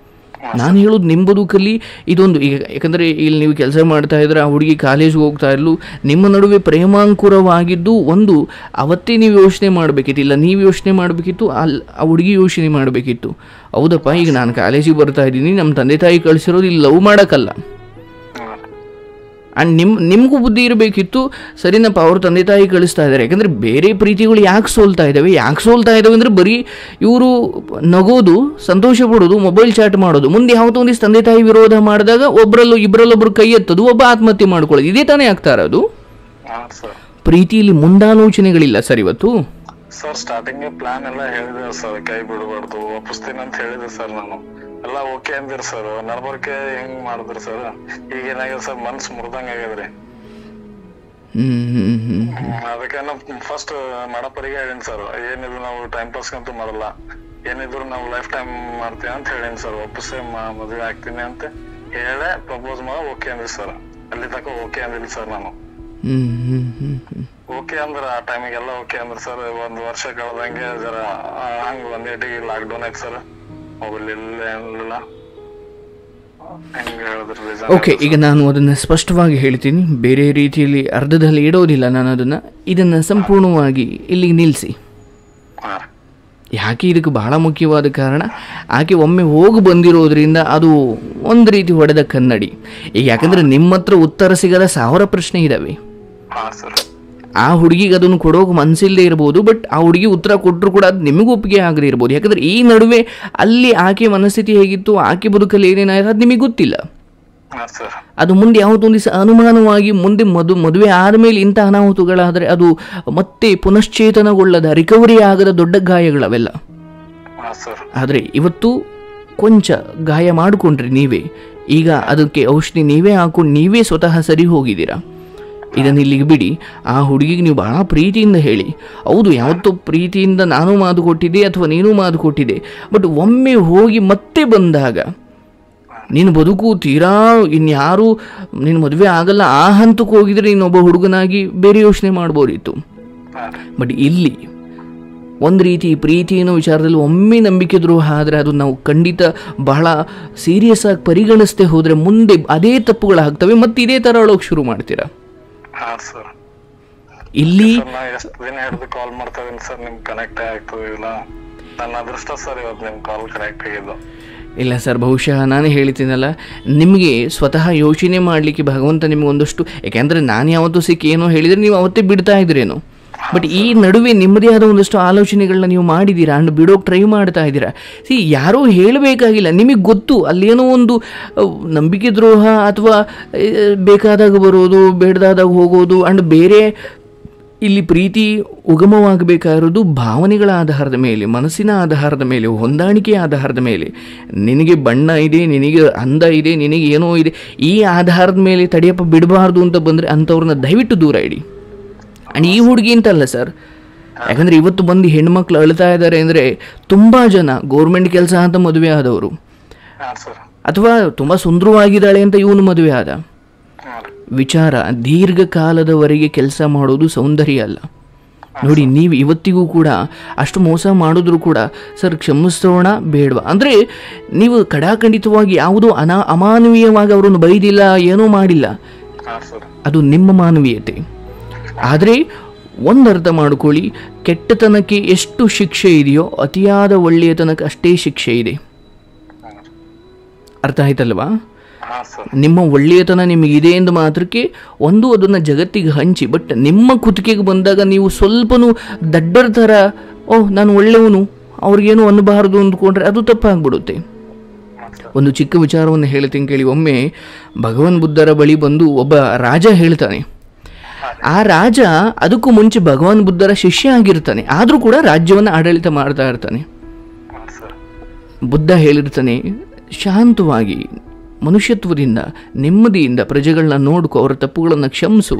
ನಾನು ಹೇಳೋದು ನಿಮ್ಮ ಬದುಕಲ್ಲಿ ಇದೊಂದು ಈಗ ಯಾಕಂದರೆ ಇಲ್ಲಿ ನೀವು ಕೆಲಸ ಮಾಡ್ತಾ ಇದ್ರೆ ಆ ಹುಡುಗಿ ಕಾಲೇಜ್ಗೆ ಹೋಗ್ತಾ ಇರಲು ನಿಮ್ಮ ನಡುವೆ ಪ್ರೇಮಾಂಕುರವಾಗಿದ್ದು ಒಂದು ಅವತ್ತೇ ನೀವು ಯೋಚನೆ ಮಾಡಬೇಕಿತ್ತು ಇಲ್ಲ ನೀವು ಯೋಚನೆ ಮಾಡಬೇಕಿತ್ತು ಅಲ್ಲಿ ಆ ಹುಡುಗಿ ಯೋಚನೆ ಮಾಡಬೇಕಿತ್ತು ಹೌದಪ್ಪ ಈಗ ನಾನು ಕಾಲೇಜಿಗೆ ಬರ್ತಾ ಇದ್ದೀನಿ ನಮ್ಮ ತಂದೆ ತಾಯಿ ಕಳಿಸಿರೋದು ಇಲ್ಲಿ ಲವ್ ಮಾಡೋಕ್ಕಲ್ಲ ಹ್ಮ್ ಆ್ಯಂಡ್ ನಿಮ್ಮ ನಿಮಗೂ ಬುದ್ಧಿ ಇರಬೇಕಿತ್ತು ಸರಿನಪ್ಪ ಅವ್ರ ತಂದೆ ತಾಯಿ ಕಳಿಸ್ತಾ ಇದ್ದಾರೆ ಯಾಕಂದರೆ ಬೇರೆ ಪ್ರೀತಿಗಳು ಯಾಕೆ ಸೋಲ್ತಾ ಇದ್ದಾವೆ ಯಾಕೆ ಸೋಲ್ತಾ ಇದ್ದಾವೆ ಅಂದರೆ ಬರೀ ಇವರು ನಗೋದು ಸಂತೋಷ ಪಡೋದು ಮೊಬೈಲ್ ಚಾಟ್ ಮಾಡೋದು ಮುಂದೆ ಯಾವತ್ತೋ ಒಂದಿಷ್ಟು ತಂದೆ ತಾಯಿ ವಿರೋಧ ಮಾಡಿದಾಗ ಒಬ್ಬರಲ್ಲೂ ಇಬ್ಬರಲ್ಲೊಬ್ರು ಕೈ ಎತ್ತೋದು ಒಬ್ಬ ಆತ್ಮಹತ್ಯೆ ಮಾಡ್ಕೊಳ್ಳೋದು ಇದೇ ತಾನೇ ಆಗ್ತಾ ಇರೋದು ಹಾ ಸರ್ ಪ್ರೀತಿಯಲ್ಲಿ ಮುಂದಾಲೋಚನೆಗಳಿಲ್ಲ ಸರ್ ಇವತ್ತು ಸರ್ ಸ್ಟಾರ್ಟಿಂಗ್ ಪ್ಲಾನ್ ಎಲ್ಲ ಹೇಳಿದೆ ಸರ್ ಕೈ ಬಿಡಬಾರ್ದು ಒಪ್ಪಿಸ್ತೀನಿ ಅಂತ ಹೇಳಿದೆ ಸರ್ ನಾನು ಎಲ್ಲ ಓಕೆ ಅಂದಿರ್ ಸರ್ ನಡ್ಬರ್ಕೆ ಹೆಂಗ್ ಮಾಡಿದ್ರಿ ಸರ್ ಈಗ ಏನಾಗಿದೆ ಸರ್ ಮನ್ಸ್ ಮುರ್ದಂಗ ಆಗ್ಯದ್ರಿ ಹ್ಞೂ ಹ್ಞೂ ಹ್ಞೂ ಹ್ಮ್, ಅದಕ್ಕೆ ನಾವು ಫಸ್ಟ್ ಮಾಡಪ್ಪರಿಗೆ ಹೇಳಿನಿ ಸರ್ ಏನಿದ್ರು ನಾವು ಟೈಮ್ ಪಾಸ್ ಅಂತೂ ಮಾಡಲ್ಲ ಏನಿದ್ರು ನಾವು ಲೈಫ್ ಟೈಮ್ ಮಾಡ್ತೀವಿ ಅಂತ ಹೇಳಿನಿ ಸರ್ ಒಪ್ಪಿಸಿ ಮ- ಮದ್ವೆ ಆಗ್ತೀನಿ ಅಂತ ಹೇಳೇ ಪ್ರಪೋಸ್ ಮಾಡಿ ಓಕೆ ಅಂದ್ರಿ ಸರ್ ಅಲ್ಲಿ ತನಕ ಓಕೆ ಅಂದಿಲ್ಲ ಸರ್ ನಾನು ಹ್ಞೂ ಹ್ಞೂ ಹ್ಞೂ ಹ್ಞೂ ಓಕೆ ಅಂದ್ರ ಆ ಟೈಮಿಗೆಲ್ಲ ಓಕೆ ಅಂದ್ರ ಸರ್ ಒಂದ್ ವರ್ಷ ಕಳ್ದಂಗೆ ಜರ ಆ, ಹಂಗ ಒಂದೇಟಿಗೆ ಲಾಕ್ ಡೌನ್ ಆಯ್ತು ಸರ್ ಮೊಬೈಲ್ ಇಲ್ಲ ಏನಿಲ್ಲ ಹೆಂಗ ಹೇಳಿದ್ರಿ reason? ಓಕೆ ಈಗ ನಾನು ಅದನ್ನು ಸ್ಪಷ್ಟವಾಗಿ ಹೇಳ್ತೀನಿ ಬೇರೆ ರೀತಿಯಲ್ಲಿ ಅರ್ಧದಲ್ಲಿ ಇಡೋದಿಲ್ಲ ನಾನು ಅದನ್ನು ಇದನ್ನು ಸಂಪೂರ್ಣವಾಗಿ ಇಲ್ಲಿಗೆ ನಿಲ್ಲಿಸಿ ಹಾ. ಯಾಕೆ ಇದಕ್ಕೆ ಬಹಳ ಮುಖ್ಯವಾದ ಕಾರಣ ಆಕೆ ಒಮ್ಮೆ ಹೋಗಿ ಬಂದಿರೋದ್ರಿಂದ ಅದು ಒಂದು ರೀತಿ ಹೊಡೆದ ಕನ್ನಡಿ ಈಗ ಯಾಕಂದರೆ ನಿಮ್ಮ ಹತ್ರ ಉತ್ತರ ಸಿಗದ ಸಾವಿರ ಪ್ರಶ್ನೆ ಇದ್ದಾವೆ ಹಾ ಸರ್ ಆ ಹುಡುಗಿಗೆ ಅದನ್ನು ಕೊಡೋಕೆ ಮನಸ್ಸಿಲ್ಲದೆ ಇರ್ಬೋದು ಬಟ್ ಆ ಹುಡುಗಿ ಉತ್ತರ ಕೊಟ್ಟರು ಕೂಡ ಅದು ನಿಮಗೂ ಒಪ್ಪಿಗೆ ಆಗದೆ ಇರ್ಬೋದು ಯಾಕಂದರೆ ಈ ನಡುವೆ ಅಲ್ಲಿ ಆಕೆ ಮನಸ್ಥಿತಿ ಹೇಗಿತ್ತು ಆಕೆ ಬದುಕಲ್ಲಿ ಏನೇನಾಯಿತು ಅದು ನಿಮಗೆ ಗೊತ್ತಿಲ್ಲ ಹಾ ಸರ್ ಅದು ಮುಂದೆ ಯಾವುದೊಂದು ದಿವಸ ಅನುಮಾನವಾಗಿ ಮುಂದೆ ಮದು ಮದುವೆ ಆದಮೇಲೆ ಇಂಥ ಅನಾಹುತಗಳಾದರೆ ಅದು ಮತ್ತೆ ಪುನಶ್ಚೇತನಗೊಳ್ಳದ ರಿಕವರಿ ಆಗದ ದೊಡ್ಡ ಗಾಯಗಳವೆಲ್ಲ ಹಾ ಸರ್ ಆದರೆ ಇವತ್ತು ಕೊಂಚ ಗಾಯ ಮಾಡಿಕೊಂಡ್ರಿ ನೀವೇ ಈಗ ಅದಕ್ಕೆ ಔಷಧಿ ನೀವೇ ಹಾಕೊಂಡು ನೀವೇ ಸ್ವತಃ ಸರಿ ಹೋಗಿದ್ದೀರಾ ಇದನ್ನು ಇಲ್ಲಿಗೆ ಬಿಡಿ ಆ ಹುಡುಗಿಗೆ ನೀವು ಬಹಳ ಪ್ರೀತಿಯಿಂದ ಹೇಳಿ ಹೌದು ಯಾವತ್ತೋ ಪ್ರೀತಿಯಿಂದ ನಾನು ಮಾತು ಕೊಟ್ಟಿದ್ದೆ ಅಥವಾ ನೀನು ಮಾತು ಕೊಟ್ಟಿದ್ದೆ ಬಟ್ ಒಮ್ಮೆ ಹೋಗಿ ಮತ್ತೆ ಬಂದಾಗ ನಿನ್ನ ಬದುಕು ತೀರಾ ಇನ್ಯಾರು ನಿನ್ನ ಮದುವೆ ಆಗಲ್ಲ ಆ ಹಂತಕ್ಕೆ ಹೋಗಿದ್ರೆ ನೀನು ಒಬ್ಬ ಹುಡುಗನಾಗಿ ಬೇರೆ ಯೋಚನೆ ಮಾಡ್ಬೋದಿತ್ತು ಹಾ ರೀ ಬಟ್ ಇಲ್ಲಿ ಒಂದು ರೀತಿ ಪ್ರೀತಿ ಅನ್ನೋ ವಿಚಾರದಲ್ಲಿ ಒಮ್ಮೆ ನಂಬಿಕೆ ದ್ರೋಹ ಆದರೆ ಅದು ನಾವು ಖಂಡಿತ ಬಹಳ ಸೀರಿಯಸ್ ಆಗಿ ಪರಿಗಣಿಸದೆ ಹೋದರೆ ಮುಂದೆ ಅದೇ ತಪ್ಪುಗಳಾಗ್ತವೆ ಮತ್ತೆ ಇದೇ ಥರ ಅಳೋಕೆ ಶುರು ಮಾಡ್ತೀರಾ ಹಾ ಸರ್ ಇಲ್ಲಿ ಸರ್ ನಾ ಎಷ್ಟ್ ದಿನ ಹಿಡಿದು ಕಾಲ್ ಮಾಡ್ತಾ ಇದೀನಿ ಸರ್ ನಿಮ್ ಕನೆಕ್ಟ್ ಆಗ್ತದಿಲ್ಲ ನನ್ನ ಅದೃಷ್ಟ ಸರ್ ಇವತ್ತು ನಿಮ್ ಕಾಲ್ ಕನೆಕ್ಟ್ ಆಗಿದ್ದು ಇಲ್ಲ ಸರ್ ಬಹುಶಃ ನಾನು ಹೇಳ್ತೀನಲ್ಲ ನಿಮಗೆ ಸ್ವತಃ ಯೋಚನೆ ಮಾಡಲಿಕ್ಕೆ ಭಗವಂತ ನಿಮಗೆ ಒಂದಷ್ಟು ಯಾಕೆಂದರೆ ನಾನು ಯಾವತ್ತೂ ಸಿಕ್ಕಿ ಏನೋ ಹೇಳಿದರೆ ನೀವು ಅವತ್ತೇ ಬಿಡ್ತಾ ಇದ್ರೇನು ಬಟ್ ಈ ನಡುವೆ ನಿಮ್ಮದೇ ಆದ ಒಂದಷ್ಟು ಆಲೋಚನೆಗಳನ್ನ ನೀವು ಮಾಡಿದ್ದೀರಾ ಅಂಡ್ ಬಿಡೋಕೆ ಟ್ರೈ ಮಾಡ್ತಾ ಇದ್ದೀರಾ ಸಿ ಯಾರೂ ಹೇಳಬೇಕಾಗಿಲ್ಲ ನಿಮಗೆ ಗೊತ್ತು ಅಲ್ಲೇನೋ ಒಂದು ಅಹ್, ನಂಬಿಕೆ ದ್ರೋಹ ಅಥವಾ ಅಹ್, ಬೇಕಾದಾಗ ಬರೋದು ಬೇಡದಾದಾಗ ಹೋಗೋದು ಅಂಡ್ ಬೇರೆ ಇಲ್ಲಿ ಪ್ರೀತಿ ಉಗಮವಾಗಬೇಕಾಗಿರೋದು ಭಾವನೆಗಳ ಆಧಾರದ ಮೇಲೆ ಮನಸ್ಸಿನ ಆಧಾರದ ಮೇಲೆ ಹೊಂದಾಣಿಕೆಯ ಆಧಾರದ ಮೇಲೆ ನಿನಗೆ ಬಣ್ಣ ಇದೆ ನಿನಗೆ ಅಂದ ಇದೆ ನಿನಗೆ ಏನೋ ಇದೆ ಈ ಆಧಾರದ ಮೇಲೆ ತಡೆಯಪ್ಪ ಬಿಡಬಾರ್ದು ಅಂತ ಬಂದರೆ ಅಂಥವ್ರನ್ನ ದಯವಿಟ್ಟು ದೂರ ಇಡಿ ಆ್ಯಂಡ್ ಈ ಹುಡುಗಿ ಅಂತಲ್ಲ ಸರ್ ಯಾಕಂದರೆ ಇವತ್ತು ಬಂದು ಹೆಣ್ಮಕ್ಳು ಅಳ್ತಾ ಇದ್ದಾರೆ ಅಂದರೆ ತುಂಬ ಜನ ಗೌರ್ಮೆಂಟ್ ಕೆಲಸ ಅಂತ ಮದುವೆ ಆದವರು ಹಾ ಸರ್ ಅಥವಾ ತುಂಬ ಸುಂದರವಾಗಿದ್ದಾಳೆ ಅಂತ ಇವನು ಮದುವೆ ಆದ ಹಾ ರೀ ವಿಚಾರ ದೀರ್ಘಕಾಲದವರೆಗೆ ಕೆಲಸ ಮಾಡೋದು ಸೌಂದರ್ಯ ಅಲ್ಲ ನೋಡಿ ನೀವು ಇವತ್ತಿಗೂ ಕೂಡ ಅಷ್ಟು ಮೋಸ ಮಾಡಿದ್ರು ಕೂಡ ಸರ್ ಕ್ಷಮಿಸೋಣ ಬೇಡವಾ ಅಂದರೆ ನೀವು ಕಡಾಖಂಡಿತವಾಗಿ ಯಾವುದೋ ಅನಾ ಅಮಾನವೀಯವಾಗಿ ಅವರನ್ನು ಬೈದಿಲ್ಲ ಏನೂ ಮಾಡಿಲ್ಲ ಹಾ ಸರ್ ಅದು ನಿಮ್ಮ ಮಾನವೀಯತೆ ಆದರೆ ಒಂದು ಅರ್ಥ ಮಾಡ್ಕೊಳ್ಳಿ ಕೆಟ್ಟತನಕ್ಕೆ ಎಷ್ಟು ಶಿಕ್ಷೆ ಇದೆಯೋ ಅತಿಯಾದ ಒಳ್ಳೆಯತನಕ್ಕೆ ಅಷ್ಟೇ ಶಿಕ್ಷೆ ಇದೆ ಅರ್ಥ ಆಯ್ತಲ್ವಾ ಹಾ ಸರ್ ನಿಮ್ಮ ಒಳ್ಳೆಯತನ ನಿಮಗಿದೆ ಎಂದು ಮಾತ್ರಕ್ಕೆ ಒಂದು ಅದನ್ನು ಜಗತ್ತಿಗೆ ಹಂಚಿ ಬಟ್ ನಿಮ್ಮ ಕುತ್ತಿಗೆಗೆ ಬಂದಾಗ ನೀವು ಸ್ವಲ್ಪನೂ ದಡ್ಡರ ಥರ ಓಹ್ ನಾನು ಒಳ್ಳೆಯವನು ಅವ್ರಿಗೇನು ಅನ್ನಬಾರದು ಅಂದ್ಕೊಂಡ್ರೆ ಅದು ತಪ್ಪಾಗ್ಬಿಡುತ್ತೆ ಒಂದು ಚಿಕ್ಕ ವಿಚಾರವನ್ನು ಹೇಳ್ತೀನಿ ಕೇಳಿ ಒಮ್ಮೆ ಭಗವಾನ್ ಬುದ್ಧರ ಬಳಿ ಬಂದು ಒಬ್ಬ ರಾಜ ಹೇಳ್ತಾನೆ ಆ ರಾಜ ಅದಕ್ಕೂ ಮುಂಚೆ ಭಗವಾನ್ ಬುದ್ಧರ ಶಿಷ್ಯ ಆಗಿರ್ತಾನೆ ಆದರೂ ಕೂಡ ರಾಜ್ಯವನ್ನು ಆಡಳಿತ ಮಾಡ್ತಾ ಇರ್ತಾನೆ ಹಾ ಸರ್ ಬುದ್ಧ ಹೇಳಿರ್ತಾನೆ ಶಾಂತವಾಗಿ ಮನುಷ್ಯತ್ವದಿಂದ ನೆಮ್ಮದಿಯಿಂದ ಪ್ರಜೆಗಳನ್ನ ನೋಡ್ಕೊ ಅವರ ತಪ್ಪುಗಳನ್ನು ಕ್ಷಮಿಸು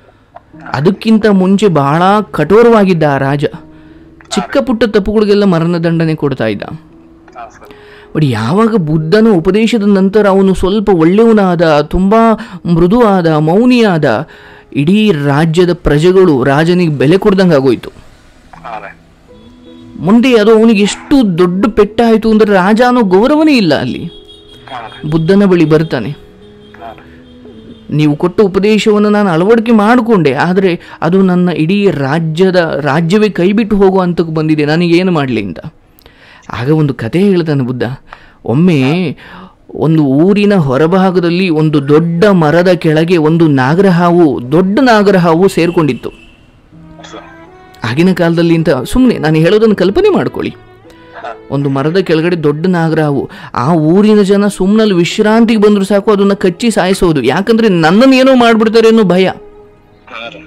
ಅದಕ್ಕಿಂತ ಮುಂಚೆ ಬಹಳ ಕಠೋರವಾಗಿದ್ದ ಆ ರಾಜ ಚಿಕ್ಕ ಪುಟ್ಟ ತಪ್ಪುಗಳಿಗೆಲ್ಲ ಮರಣದಂಡನೆ ಕೊಡ್ತಾ ಇದ್ದ ಹಾ ಸರ್ ಬಟ್ ಯಾವಾಗ ಬುದ್ಧನ ಉಪದೇಶದ ನಂತರ ಅವನು ಸ್ವಲ್ಪ ಒಳ್ಳೆಯವನಾದ ತುಂಬ ಮೃದು ಆದ ಮೌನಿಯಾದ ಇಡೀ ರಾಜ್ಯದ ಪ್ರಜೆಗಳು ರಾಜನಿಗೆ ಬೆಲೆ ಕೊಡ್ದಂಗೆ ಆಗೋಯ್ತು ಹಾ ರೀ ಮುಂದೆ ಅದು ಅವನಿಗೆ ಎಷ್ಟು ದೊಡ್ಡ ಪೆಟ್ಟಾಯಿತು ಅಂದರೆ ರಾಜ ಅನ್ನೋ ಗೌರವನೇ ಇಲ್ಲ ಅಲ್ಲಿ ಹಾ ರೀ ಬುದ್ಧನ ಬಳಿ ಬರ್ತಾನೆ ಹಾ ರೀ ನೀವು ಕೊಟ್ಟ ಉಪದೇಶವನ್ನು ನಾನು ಅಳವಡಿಕೆ ಮಾಡಿಕೊಂಡೆ ಆದರೆ ಅದು ನನ್ನ ಇಡೀ ರಾಜ್ಯದ ರಾಜ್ಯವೇ ಕೈಬಿಟ್ಟು ಹೋಗೋ ಹಂತಕ್ಕೆ ಬಂದಿದೆ ನನಗೇನು ಮಾಡಲಿ ಅಂತ ಆಗ ಒಂದು ಕತೆ ಹೇಳ್ತಾನೆ ಬುದ್ಧ ಒಮ್ಮೆ ಒಂದು ಊರಿನ ಹೊರಭಾಗದಲ್ಲಿ ಒಂದು ದೊಡ್ಡ ಮರದ ಕೆಳಗೆ ಒಂದು ನಾಗರಹಾವು ದೊಡ್ಡ ನಾಗರಹಾವು ಸೇರ್ಕೊಂಡಿತ್ತು ಸರ್ ಆಗಿನ ಕಾಲದಲ್ಲಿ ಅಂತ ಸುಮ್ಮನೆ ನಾನು ಹೇಳೋದನ್ನು ಕಲ್ಪನೆ ಮಾಡ್ಕೊಳ್ಳಿ ಒಂದು ಮರದ ಕೆಳಗಡೆ ದೊಡ್ಡ ನಾಗರಾವು ಆ ಊರಿನ ಜನ ಸುಮ್ಮನಲ್ಲಿ ವಿಶ್ರಾಂತಿಗೆ ಬಂದರೂ ಸಾಕು ಅದನ್ನು ಕಚ್ಚಿ ಸಾಯಿಸೋದು ಯಾಕಂದ್ರೆ ನನ್ನನ್ನು ಏನೋ ಮಾಡ್ಬಿಡ್ತಾರೆ ಅನ್ನೋ ಭಯ ಹಾ ರೀ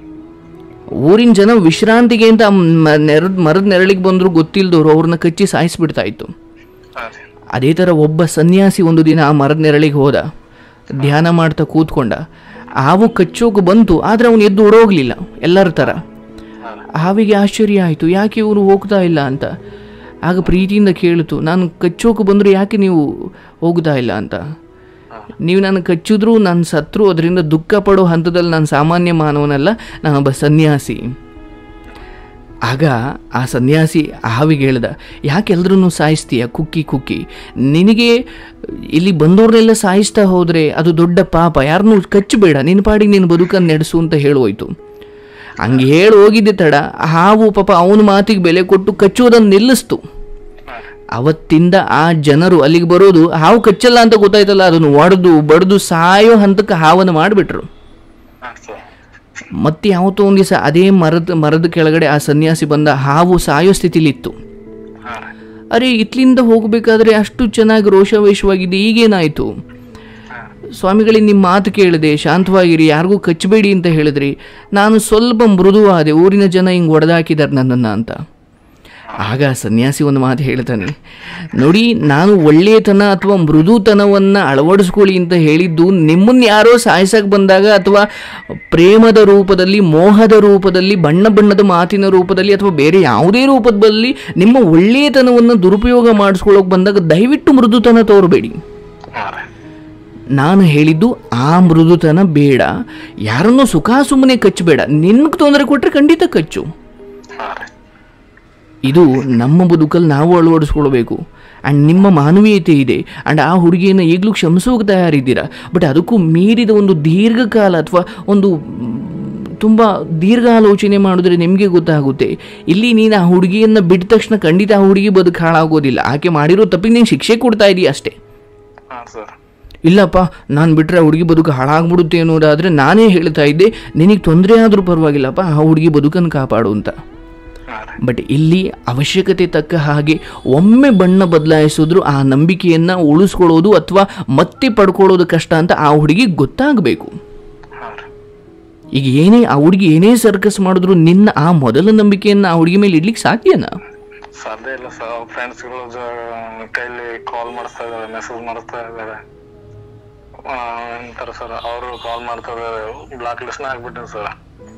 ಊರಿನ ಜನ ವಿಶ್ರಾಂತಿಗೆ ಅಂತ ಮ- ನೆರದ್ ಮರದ ನೆರಳಿಗೆ ಬಂದರೂ ಗೊತ್ತಿಲ್ಲದವರು ಅವ್ರನ್ನ ಕಚ್ಚಿ ಸಾಯಿಸ್ಬಿಡ್ತಾ ಇತ್ತು ಹಾ ರೀ ಅದೇ ಥರ ಒಬ್ಬ ಸನ್ಯಾಸಿ ಒಂದು ದಿನ ಆ ಮರದ ನೆರಳಿಗೆ ಹೋದ ಧ್ಯಾನ ಮಾಡ್ತಾ ಕೂತ್ಕೊಂಡ ಹಾವು ಕಚ್ಚೋಕೆ ಬಂತು ಆದರೆ ಅವನು ಎದ್ದು ಓಡೋಗ್ಲಿಲ್ಲ ಎಲ್ಲರ ಥರ ಹಾ ರೀ ಹಾವಿಗೆ ಆಶ್ಚರ್ಯ ಆಯಿತು ಯಾಕೆ ಇವರು ಹೋಗ್ತಾ ಇಲ್ಲ ಅಂತ ಆಗ ಪ್ರೀತಿಯಿಂದ ಕೇಳಿತು ನಾನು ಕಚ್ಚೋಕೆ ಬಂದರೂ ಯಾಕೆ ನೀವು ಹೋಗ್ತಾ ಇಲ್ಲ ಅಂತ ನೀವು ನಾನು ಕಚ್ಚಿದ್ರೂ ನಾನು ಸತ್ರು ಅದರಿಂದ ದುಃಖ ಪಡೋ ಹಂತದಲ್ಲಿ ನಾನು ಸಾಮಾನ್ಯ ಮಾನವನಲ್ಲ ನಾನೊಬ್ಬ ಸನ್ಯಾಸಿ ಆಗ ಆ ಸನ್ಯಾಸಿ ಆ ಹಾವಿಗೆ ಹೇಳ್ದ ಯಾಕೆ ಎಲ್ರೂ ಸಾಯಿಸ್ತೀಯ ಕುಕ್ಕಿ ಕುಕ್ಕಿ ನಿನಗೆ ಇಲ್ಲಿ ಬಂದವ್ರನ್ನೆಲ್ಲ ಸಾಯಿಸ್ತಾ ಹೋದರೆ ಅದು ದೊಡ್ಡ ಪಾಪ ಯಾರನ್ನೂ ಕಚ್ಚಬೇಡ ನಿನ್ನ ಪಾಡಿಗೆ ನೀನು ಬದುಕನ್ನು ನಡೆಸು ಅಂತ ಹೇಳೋಯ್ತು ಹಂಗೆ ಹೇಳಿ ಹೋಗಿದ್ದೆ ತಡ ಆ ಹಾವು ಪಾಪ ಅವನ ಮಾತಿಗೆ ಬೆಲೆ ಕೊಟ್ಟು ಕಚ್ಚೋದನ್ನು ನಿಲ್ಲಿಸ್ತು ಅವತ್ತಿಂದ ಆ ಜನರು ಅಲ್ಲಿಗೆ ಬರೋದು ಹಾವು ಕಚ್ಚಲ್ಲ ಅಂತ ಗೊತ್ತಾಯ್ತಲ್ಲ ಅದನ್ನು ಒಡೆದು ಬಡ್ದು ಸಾಯೋ ಹಂತಕ್ಕೆ ಹಾವನ್ನು ಮಾಡಿಬಿಟ್ರು ಹಾ ಸರ್ ಮತ್ತೆ ಯಾವತ್ತೋ ಒಂದು ದಿವಸ ಅದೇ ಮರದ ಮರದ ಕೆಳಗಡೆ ಆ ಸನ್ಯಾಸಿ ಬಂದ ಹಾವು ಸಾಯೋ ಸ್ಥಿತಿಲಿತ್ತು ಹಾ ರೀ ಅರೆ ಇತ್ಲಿಂದ ಹೋಗಬೇಕಾದ್ರೆ ಅಷ್ಟು ಚೆನ್ನಾಗಿ ರೋಷಾವೇಶವಾಗಿದೆ ಈಗೇನಾಯಿತು ಸ್ವಾಮಿಗಳಿಗೆ ನಿಮ್ಮ ಮಾತು ಕೇಳಿದೆ ಶಾಂತವಾಗಿರಿ ಯಾರಿಗೂ ಕಚ್ಚಬೇಡಿ ಅಂತ ಹೇಳಿದ್ರಿ ನಾನು ಸ್ವಲ್ಪ ಮೃದುವಾದೆ ಊರಿನ ಜನ ಹಿಂಗೆ ಹೊಡೆದಾಕಿದ್ದಾರೆ ನನ್ನನ್ನು ಅಂತ ಆಗ ಸನ್ಯಾಸಿ ಒಂದು ಮಾತು ಹೇಳ್ತಾನೆ ನೋಡಿ ನಾನು ಒಳ್ಳೆಯತನ ಅಥವಾ ಮೃದುತನವನ್ನು ಅಳವಡಿಸ್ಕೊಳ್ಳಿ ಅಂತ ಹೇಳಿದ್ದು ನಿಮ್ಮನ್ನು ಯಾರೋ ಸಾಯಿಸಕ್ಕೆ ಬಂದಾಗ ಅಥವಾ ಪ್ರೇಮದ ರೂಪದಲ್ಲಿ ಮೋಹದ ರೂಪದಲ್ಲಿ ಬಣ್ಣ ಬಣ್ಣದ ಮಾತಿನ ರೂಪದಲ್ಲಿ ಅಥವಾ ಬೇರೆ ಯಾವುದೇ ರೂಪದಲ್ಲಿ ನಿಮ್ಮ ಒಳ್ಳೆಯತನವನ್ನು ದುರುಪಯೋಗ ಮಾಡಿಸ್ಕೊಳ್ಳೋಕೆ ಬಂದಾಗ ದಯವಿಟ್ಟು ಮೃದುತನ ತೋರಬೇಡಿ ಹಾ ರೀ ನಾನು ಹೇಳಿದ್ದು ಆ ಮೃದುತನ ಬೇಡ ಯಾರನ್ನೂ ಸುಖ ಸುಮ್ಮನೆ ಕಚ್ಚಬೇಡ ನಿನ್ಗೆ ತೊಂದರೆ ಕೊಟ್ಟರೆ ಖಂಡಿತ ಕಚ್ಚು ಹಾ ರೀ ಇದು ನಮ್ಮ ಬದುಕಲ್ಲಿ ನಾವು ಅಳವಡಿಸ್ಕೊಳ್ಬೇಕು ಆ್ಯಂಡ್ ನಿಮ್ಮ ಮಾನವೀಯತೆ ಇದೆ ಆ್ಯಂಡ್ ಆ ಹುಡುಗಿಯನ್ನು ಈಗಲೂ ಕ್ಷಮಿಸೋಕೆ ತಯಾರಿದ್ದೀರಾ ಬಟ್ ಅದಕ್ಕೂ ಮೀರಿದ ಒಂದು ದೀರ್ಘಕಾಲ ಅಥವಾ ಒಂದು ತುಂಬ ದೀರ್ಘ ಆಲೋಚನೆ ಮಾಡಿದ್ರೆ ನಿಮಗೆ ಗೊತ್ತಾಗುತ್ತೆ ಇಲ್ಲಿ ನೀನು ಆ ಹುಡುಗಿಯನ್ನು ಬಿಟ್ಟ ತಕ್ಷಣ ಖಂಡಿತ ಆ ಹುಡುಗಿ ಬದುಕು ಹಾಳಾಗೋದಿಲ್ಲ ಆಕೆ ಮಾಡಿರೋ ತಪ್ಪಿಗೆ ನೀನು ಶಿಕ್ಷೆ ಕೊಡ್ತಾ ಇದೀಯ ಅಷ್ಟೇ ಹಾ ಸರ್ ಇಲ್ಲಪ್ಪ ನಾನು ಬಿಟ್ಟರೆ ಹುಡುಗಿ ಬದುಕು ಹಾಳಾಗ್ಬಿಡುತ್ತೆ ಅನ್ನೋದಾದರೆ ನಾನೇ ಹೇಳ್ತಾ ಇದ್ದೆ ನಿನಗೆ ತೊಂದರೆ ಆದರೂ ಪರವಾಗಿಲ್ಲಪ್ಪ ಆ ಹುಡುಗಿ ಬದುಕನ್ನು ಕಾಪಾಡು ಅಂತ ಹಾ ರೀ ಬಟ್ ಇಲ್ಲಿ ಅವಶ್ಯಕತೆ ತಕ್ಕ ಹಾಗೆ ಒಮ್ಮೆ ಬಣ್ಣ ಬದಲಾಯಿಸಿದ್ರು ಆ ನಂಬಿಕೆಯನ್ನು ಉಳಿಸ್ಕೊಳ್ಳೋದು ಅಥವಾ ಮತ್ತೆ ಪಡ್ಕೊಳ್ಳೋದು ಕಷ್ಟ ಅಂತ ಆ ಹುಡುಗಿಗೆ ಗೊತ್ತಾಗಬೇಕು ಹಾ ರೀ ಈಗ ಏನೇ ಆ ಹುಡುಗಿ ಏನೇ ಸರ್ಕಸ್ ಮಾಡಿದ್ರು ನಿನ್ನ ಆ ಮೊದಲ ನಂಬಿಕೆಯನ್ನು ಆ ಹುಡುಗಿ ಮೇಲೆ ಇಡ್ಲಿಕ್ಕೆ ಸಾಧ್ಯನಾ ಸಾಧ್ಯ ಇಲ್ಲ ಸರ್ ಅವ್ರ ಫ್ರೆಂಡ್ಸ್ಗಳು ಕೈಲಿ ಕಾಲ್ ಮಾಡಿಸ್ತಾ ಇದಾರೆ ಮೆಸೇಜ್ ಮಾಡಿಸ್ತಾ ಇದಾರೆ ಅಂತಾರೆ ಸರ್ ಅವರು ಕಾಲ್ ಮಾಡ್ತಾ ಇದಾರೆ ಬ್ಲಾಕ್ ಲಿಸ್ಟ್ ಆಗ್ಬಿಟ್ಟಿನಿ ಸರ್